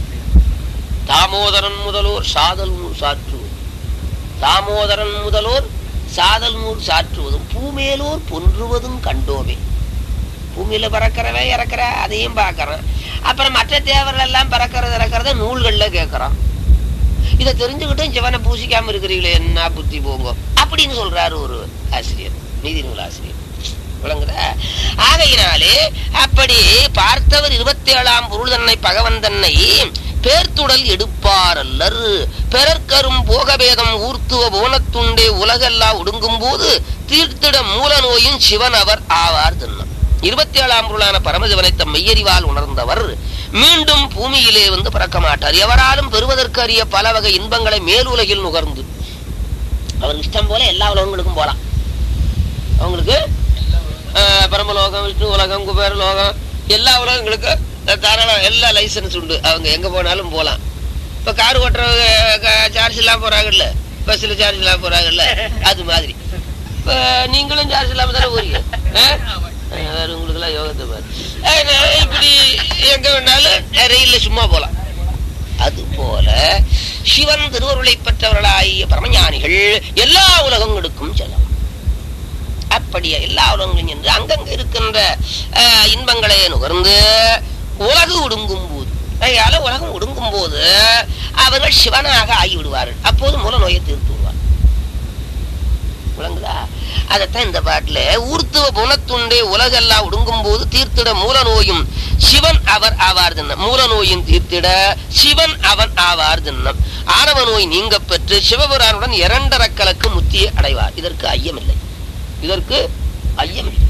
தாமோதரன் முதலோர் சாதல் நூல் சாற்றுவோம் தாமோதரன் முதலோர் சாதல் நூல் சாற்றுவதும் பூமேலோர் பொன்றுவதும் கண்டோமே பூமியில பறக்கிறவன் இறக்குற அதையும் பார்க்கறான் அப்புறம் மற்ற தேவர்கள் எல்லாம் பறக்கிறது இறக்கிறத நூல்கள்ல கேட்கறான் இதை தெரிஞ்சுக்கிட்டும் சிவனை பூசிக்காம இருக்கிறீங்களே என்ன புத்தி போங்க அப்படின்னு சொல்றாரு ஒரு ஆசிரியர் நீதி நூல் ஆசிரியர் விளங்குதா ஆகையினாலே அப்படி பார்த்தவர் இருபத்தி ஏழாம் பொருள் தன்னை பகவன் தன்னை பேர்த்துடல் எடுப்பார் அல்லர் பிறர்க்கரும் போகபேதம் ஊர்த்துவ போனத்துண்டே உலகெல்லாம் ஒடுங்கும் போது தீர்த்திட மூல நோயும் சிவன் அவர் ஆவார் தின்னம் இருபத்தி ஏழாம் பொருளான பரமசிவனை தம் மெய்யறிவால் உணர்ந்தவர் மீண்டும் பூமியிலே வந்து பிறக்க மாட்டார் எவராலும் பெறுவதற்கு அறிய பல வகை இன்பங்களை மேலுலகில் நுகர்ந்து அவர் இஷ்டம் போல எல்லா உலகங்களுக்கும் போலாம் அவங்களுக்கு ஆஹ், பரமலோகம் விஷ்ணு உலகம் குபேர லோகம் எல்லா உலகங்களுக்கும் தாராளம் எல்லா லைசன்ஸ் உண்டு அவங்க எங்க போனாலும் போலாம் இப்ப கார் ஓட்டுறவங்க க- சார்ஜ் இல்லாம போறாங்கல்ல பஸ்ல சார்ஜ் இல்லாம போறாங்கல்ல அது மாதிரி இப்ப நீங்களும் சார்ஜ் இல்லாம தானே போறீங்க ஆஹ்? ஆஹ், வேற உங்களுக்கு எல்லாம் யோகத்தை பாரு ஆஹ், நான் இப்படி எங்க வேணாலும் ரயில்ல சும்மா போலாம் அது போல சிவன் திருவருளை பெற்றவர்களாகிய பரமஞானிகள் எல்லா உலகங்களுக்கும் செல்லலாம் அப்ப அப்படியே எல்லா உலகங்களும் சென்று அங்கங்க இருக்கின்ற அஹ், இன்பங்களை நுகர்ந்து உலகு ஒடுங்கும் போது அதனால உலகம் ஒடுங்கும் போது அவர்கள் சிவனாக ஆகிவிடுவார்கள் அப்போது மூல நோயை தீர்த்து விடுவார் விளங்குதா அதைத்தான் இந்த பாட்டுல ஊர்த்துவ குணத்துண்டே உலகெல்லாம் ஒடுங்கும் போது தீர்த்திட மூல நோயும் சிவன் அவர் ஆவார் தின்னம் மூல நோயும் தீர்த்திட சிவன் அவன் ஆவார் தின்னம் ஆணவ நோய் நீங்க பெற்று சிவபுரானுடன் இரண்டரக்கலக்கு முத்தியை அடைவார் இதற்கு ஐயமில்லை இதற்கு ஐயமில்லை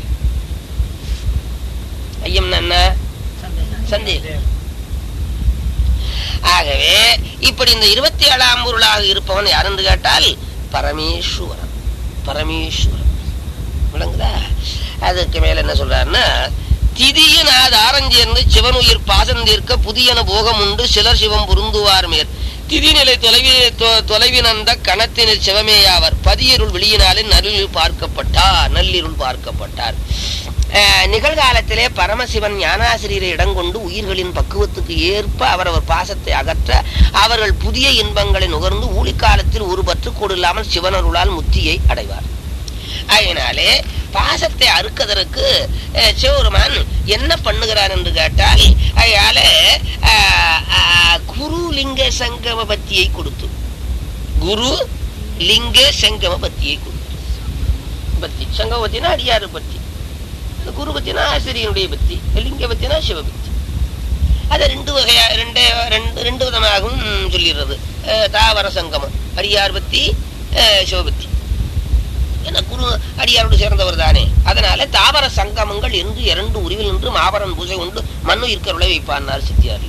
ஐயம்னா என்ன சந்தேகம் ஆகவே இப்படி இந்த இருபத்தி ஏழாம் பொருளாக இருப்பவன் யார் என்று கேட்டால் பரமேஸ்வரன் பரமேஸ்வரன் விளங்குதா அதுக்கு மேல என்ன சொல்றாருன்னா திதியினாது ஆரஞ்சேர்ந்து சிவனுயிர் பாசம் தீர்க்க புதியன போகம் உண்டு சிலர் சிவம் பொருந்துவார் மேற் திதிநிலை தொலைவி தொ- தொலைவினந்த கணத்தினர் சிவமேயாவர் பதியருள் வெளியினாலே நல்லிருள் பார்க்கப்பட்டார் நள்ளிருள் பார்க்கப்பட்டார் அஹ், நிகழ்காலத்திலே பரமசிவன் ஞானாசிரியரை இடங்கொண்டு உயிர்களின் பக்குவத்துக்கு ஏற்ப அவரவர் பாசத்தை அகற்ற அவர்கள் புதிய இன்பங்களை நுகர்ந்து ஊழிக்காலத்தில் ஒரு பற்றுக்கோடு இல்லாமல் சிவனருளால் முத்தியை அடைவார் அதனாலே பாசத்தை அறுக்கதற்கு அஹ், சிவபெருமான் என்ன பண்ணுகிறார் என்று கேட்டால் அதனால அஹ், அஹ், குரு லிங்க சங்கம பத்தியை கொடுத்து குரு லிங்க சங்கம பத்தியை கொடுத்து பத்தி சங்கம பத்தினா அடியாறு பத்தி இந்த குரு பத்தினா ஆசிரியனுடைய பத்தி லிங்க பத்தினா சிவபக்தி அதை ரெண்டு வகையா ரெண்டு ரெண்டு ரெண்டு விதமாகவும் சொல்லிடுறது அஹ், தாவர சங்கமம் அடியார் பத்தி அஹ், சிவபக்தி ஏன்னா குரு அடியாரோடு சேர்ந்தவர் தானே அதனால தாவர சங்கமங்கள் என்று இரண்டு உருவில் நின்று மாபரன் பூஜை கொண்டு மண்ணு இருக்கிறவளை வைப்பான்னார் சித்தியார்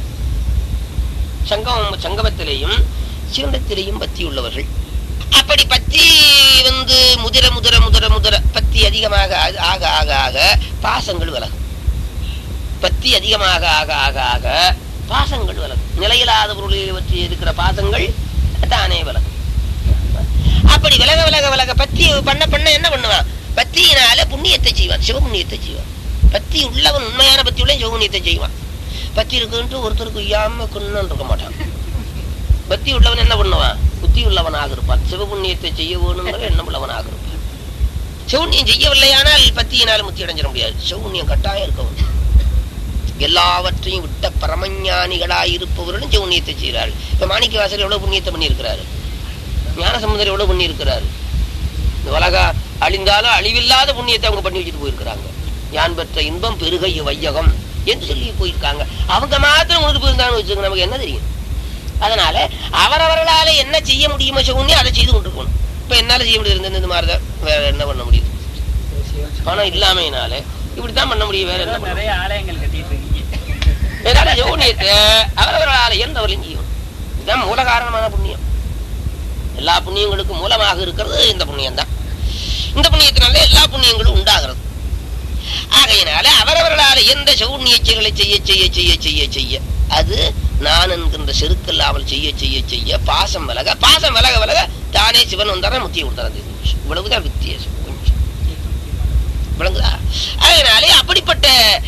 சங்கமம் சங்கமத்திலேயும் சிவண்டத்திலேயும் பத்தி உள்ளவர்கள் அப்படி பத்தி வந்து முதிர முதிர முதிர முதிர பத்தி அதிகமாக ஆக ஆக ஆக ஆக பாசங்கள் விலகும் பத்தி அதிகமாக ஆக ஆக ஆக பாசங்கள் விலகும் நிலையில்லாத பொருளில் பற்றி இருக்கிற பாசங்கள் தானே விலகும் அப்படி விலக விலக விலக பத்தி பண்ண பண்ண என்ன பண்ணுவான் பத்தியினால புண்ணியத்தை செய்வான் சிவபுண்ணியத்தை செய்வான் பத்தி உள்ளவன் உண்மையான பத்தி உள்ள சிவபுண்ணியத்தை செய்வான் பத்தி இருக்குன்ட்டு ஒருத்தருக்கு ஐயாம கொண்டு இருக்க மாட்டான் பக்தி உள்ளவன் என்ன பண்ணுவான் புத்தி உள்ளவனாக இருப்பான் சிவபுண்ணியத்தை செய்ய வேணுங்கிற எண்ணம் உள்ளவனாக இருப்பான் சிவபுண்ணியம் செய்யவில்லையானால் பத்தியினால் முத்தி அடைஞ்சிட முடியாது சிவபுண்ணியம் கட்டாயம் இருக்கவும் எல்லாவற்றையும் விட்ட பரமஞானிகளாய் இருப்பவர்களும் சிவபுண்ணியத்தை செய்கிறார்கள் இப்ப மாணிக்க வாசகர் எவ்வளவு புண்ணியத்தை பண்ணியிருக்கிறாரு ஞான சம்பந்தர் எவ்வளவு பண்ணியிருக்கிறாரு இந்த உலகம் அழிந்தாலும் அழிவில்லாத புண்ணியத்தை அவங்க பண்ணி வச்சுட்டு போயிருக்கிறாங்க யான் பெற்ற இன்பம் பெருகை வையகம் என்று சொல்லி போயிருக்காங்க அவங்க மாத்திரம் உணர்ந்து போயிருந்தாங்கன்னு வச்சுக்கோங்க நமக்கு என்ன தெரியும் அதனால அவரவர்களால என்ன செய்ய முடியுமோ சொன்னே அதை செய்து கொண்டிருக்கணும் இப்ப என்னால செய்ய முடியாது இந்த மாதிரி தான் வேற என்ன பண்ண முடியும் பணம் இல்லாமையினால இப்படித்தான் பண்ண முடியும் வேற என்ன பண்ண முடியும்? நிறைய ஆலயங்கள் கட்டிட்டு இருக்கீங்க இதனால யோனியத்தை அவரவர்களால் எந்தவரையும் செய்யும் இதுதான் மூல காரணமான புண்ணியம் எல்லா புண்ணியங்களுக்கும் மூலமாக இருக்கிறது இந்த புண்ணியம் தான் இந்த புண்ணியத்தினால எல்லா புண்ணியங்களும் உண்டாகிறது ஆகையினால அவரவர்களால் எந்த சௌண்ணிய செயல்களை செய்ய செய்ய செய்ய செய்ய செய்ய அது நான் என்கின்ற செருக்கில்லாமல் செய்ய செய்ய செய்ய பாசம் விலக பாசம் விலக விலக தானே சிவன் வந்தார முத்தியை கொடுத்தாரு இவ்வளவுதான் வித்தியாசம் கொஞ்சம் விளங்குதா அதனாலே அப்படிப்பட்ட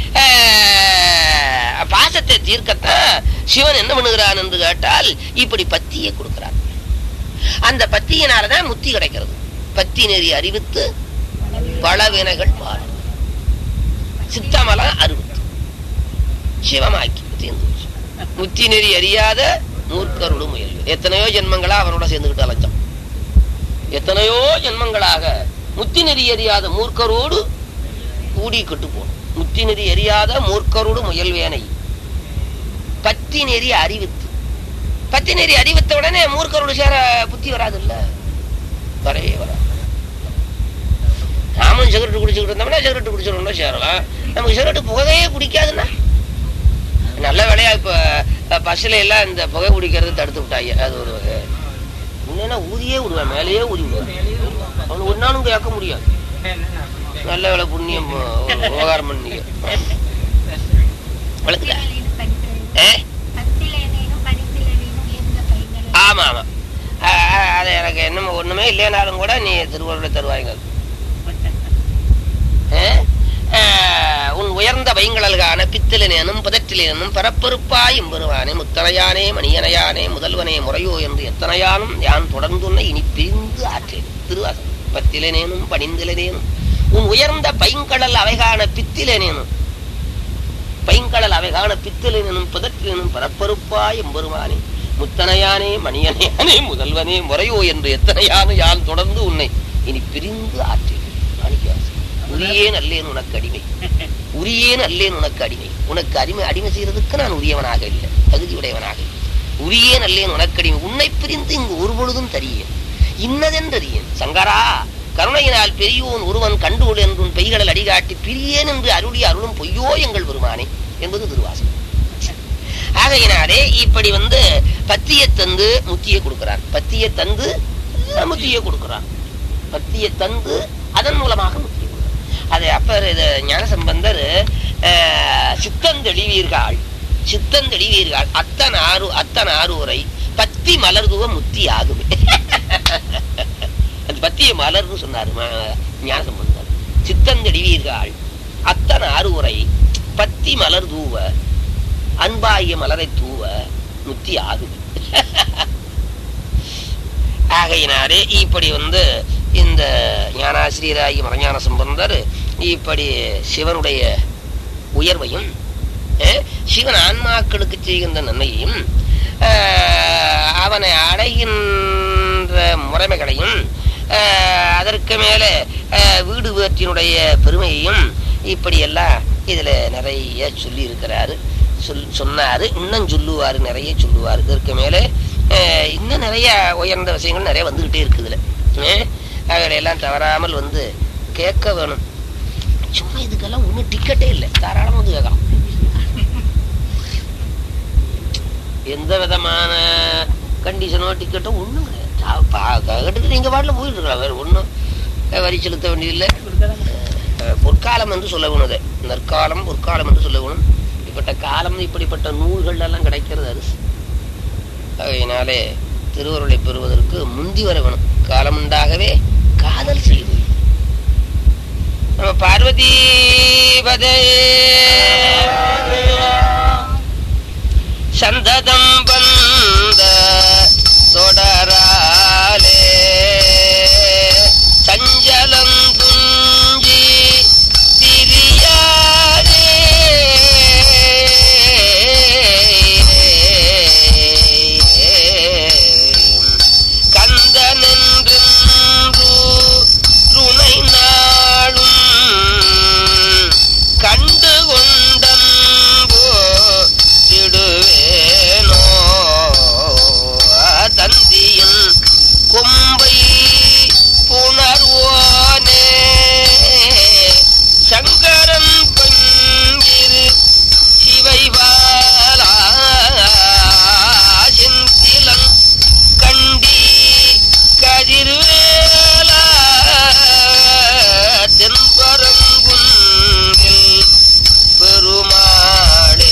அஹ், பாசத்தை தீர்க்கத்தான் சிவன் என்ன பண்ணுகிறான் என்று கேட்டால் இப்படி பத்தியை கொடுக்கிறான் அந்த பத்தியினாலதான் முத்தி கிடைக்கிறது பத்தி நெறி அறிவித்து பலவினைகள் மாறும் சித்தமலம் அறுபத்து சிவமாக்கி தீர்ந்து போச்சு. முத்தி நெறி அறியாத மூர்க்கருடு முயல் எத்தனையோ ஜென்மங்களா அவனோட சேர்ந்துகிட்டு அலைஞ்சோம் எத்தனையோ ஜென்மங்களாக முத்தி நெறி அறியாத மூர்க்கரோடு கூடி கட்டு போனோம் முத்தி நெறி அறியாத மூர்க்கரோடு முயல்வேனை பத்தி நெறி அறிவித்து பத்தி நெறி அறிவித்த உடனே மூர்க்கரோடு சேர புத்தி வராது இல்ல வரவே வராது நாமும் சிகரெட் குடிச்சுக்கிட்டு இருந்தோம்னா சிகரெட் குடிச்சிடணும்னா சேரலாம் நமக்கு சிகரெட் புகையே குடிக்காதுன்னா நல்ல வேலையா இப்ப அஹ், பஸ்ல எல்லாம் இந்த புகை குடிக்கிறது தடுத்து விட்டாங்க அது ஒரு வகை இல்லைன்னா ஊதியே விடுவேன் மேலேயே ஊதி விடுவேன் அவனுக்கு ஒன்னாலும் கேட்க முடியாது நல்ல வேலை புண்ணியம் அஹ், உபகாரம் பண்ணீங்க வளர்க்குதா ஏ ஆமா ஆமா அஹ், அஹ், அது எனக்கு என்ன ஒண்ணுமே இல்லைனாலும் கூட நீ திருவள்ளுவர் தருவாங்க அஹ், அஹ், உன் உயர்ந்த வைங்களல்கான பித்தலினேனும் பதற்றிலேனும் பரப்பருப்பாய் எம்பெருவானே முத்தனையானே மணியனையானே முதல்வனே முறையோ என்று எத்தனையானும் யான் தொடர்ந்துன்னை இனி பிரிந்து ஆற்றேன் திருவாசம் பத்திலனேனும் பணிந்திலனேனும் உன் உயர்ந்த பைங்கடல் அவைகான பித்திலேனும் பைங்கடல் அவைகான பித்திலேனும் புதற்றினும் பரப்பருப்பா எம்பெருமானே முத்தனையானே மணியனையானே முதல்வனே முறையோ என்று எத்தனையான யான் தொடர்ந்து உன்னை இனி பிரிந்து ஆற்றேன் மாணிக்கவாசன் உரியேன் அல்லேன் உனக்கு அடிமை உரியேன் அல்லேன் உனக்கு அடிமை உனக்கு அடிமை அடிமை செய்யறதுக்கு நான் உரியவனாக இல்லை தகுதி உடையவனாக இல்லை உரியேன் அல்லேன் உனக்கு அடிமை உன்னை பிரிந்து இங்கு ஒரு பொழுதும் தரியேன் இன்னதென்றறியேன் சங்கரா கருணையினால் பெரியோன் ஒருவன் கண்டுகொள் என்றும் பெய்கடல் அடிகாட்டி பிரியேன் என்று அருளி அருளும் பொய்யோ எங்கள் பெருமானே என்பது திருவாசகம் ஆகையினாலே இப்படி வந்து பத்தியை தந்து முத்தியை கொடுக்கிறான் பத்தியை தந்து அஹ், முத்தியை கொடுக்கிறான் பத்தியை தந்து அதன் மூலமாக முத்தியை கொடுக்கிறான் அது அப்பர் இது ஞானசம்பந்தர் அஹ், சித்தந்தெளிவீர்கள் சித்தந்தெளிவீர்கள் அத்தன் ஆறு அத்தன் ஆரூரை பத்தி மலர்துவ முத்தி ஆகுமே அது பத்திய மலர்னு சொன்னாரு ம- ஞானசம்பந்தர் சித்தந்தெளிவீர்கள் அத்தன் ஆரூரை பத்தி மலர் தூவ அன்பாகிய மலரை தூவ முத்தி ஆகுது ஆகையினாலே இப்படி வந்து இந்த ஞானாசிரியராகி மரஞான சம்பந்தர் இப்படி சிவனுடைய உயர்வையும் அஹ், சிவன் ஆன்மாக்களுக்கு செய்கின்ற நன்மையையும் அஹ், அவனை அடைகின்ற முறைமைகளையும் அஹ், அதற்கு மேலே அஹ், வீடு வேற்றினுடைய பெருமையையும் இப்படியெல்லாம் இதுல நிறைய சொல்லி இருக்கிறாரு சொல் சொன்னாரு இன்னும் சொல்லுவாரு நிறைய சொல்லுவாரு இதற்கு மேலே அஹ், இன்னும் நிறைய உயர்ந்த விஷயங்கள் நிறைய வந்துகிட்டே இருக்குதுல அவையெல்லாம் தவறாமல் வந்து கேட்க வேணும் சும்மா இதுக்கெல்லாம் ஒன்றும் டிக்கெட்டே இல்லை தாராளமாக வந்து கேட்கலாம் எந்த விதமான கண்டிஷனோ டிக்கெட்டோ ஒன்றும் கிடையாது சா- பா- கேட்டுட்டு நீங்கள் பாட்டில் போயிட்டு இருக்கலாம் வேறு ஒன்றும் வரி செலுத்த வேண்டியதில்லை அஹ், பொற்காலம் என்று சொல்ல வேணுது நற்காலம் பொற்காலம் என்று சொல்ல வேணும் இப்படிப்பட்ட காலம் இப்படிப்பட்ட நூல்கள் எல்லாம் கிடைக்கிறது அரிசி அதனாலே திருவருளை பெறுவதற்கு முந்தி வர வேணும் காலம் உண்டாகவே காதல் செய்து நம்ம பார்வதி பதே சந்ததம் வந்த தொடராலே சஞ்சலம் துஞ்சி திரியாரே கந்தனென்று துணை நாளும் கண்டு கொண்டம்போ திடுவேனோ தந்தியின் கொம்பை புணர்வோனே சங்கரன் பங்கிரு சிவைவாலா செந்திலன் கண்டி கதிர்வேலா தென்பரங்குன்றில் பெருமாளே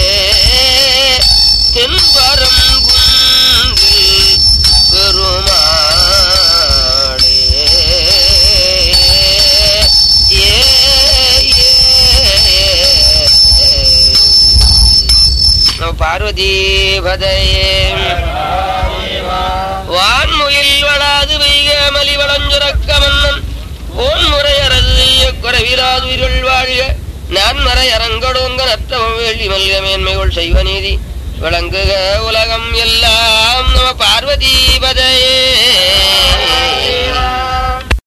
தென்பரங்குன்றில் பெருமாளே ஏ ஏ நம்ம பார்வதி பதையே வான்முகில் வளாது பெய்க மலி வளஞ்சுரக்க மன்னன் ஓன் முறையரது செய்ய குறைவிலாதுயிர்கள் வாழ்க நான் மறை அரங்கடோங்க நத்தவம் வேள்வி மல்க மேன்மைகள் செய்வ நீதி விளங்குக உலகம் எல்லாம் நம பார்வதி பதையே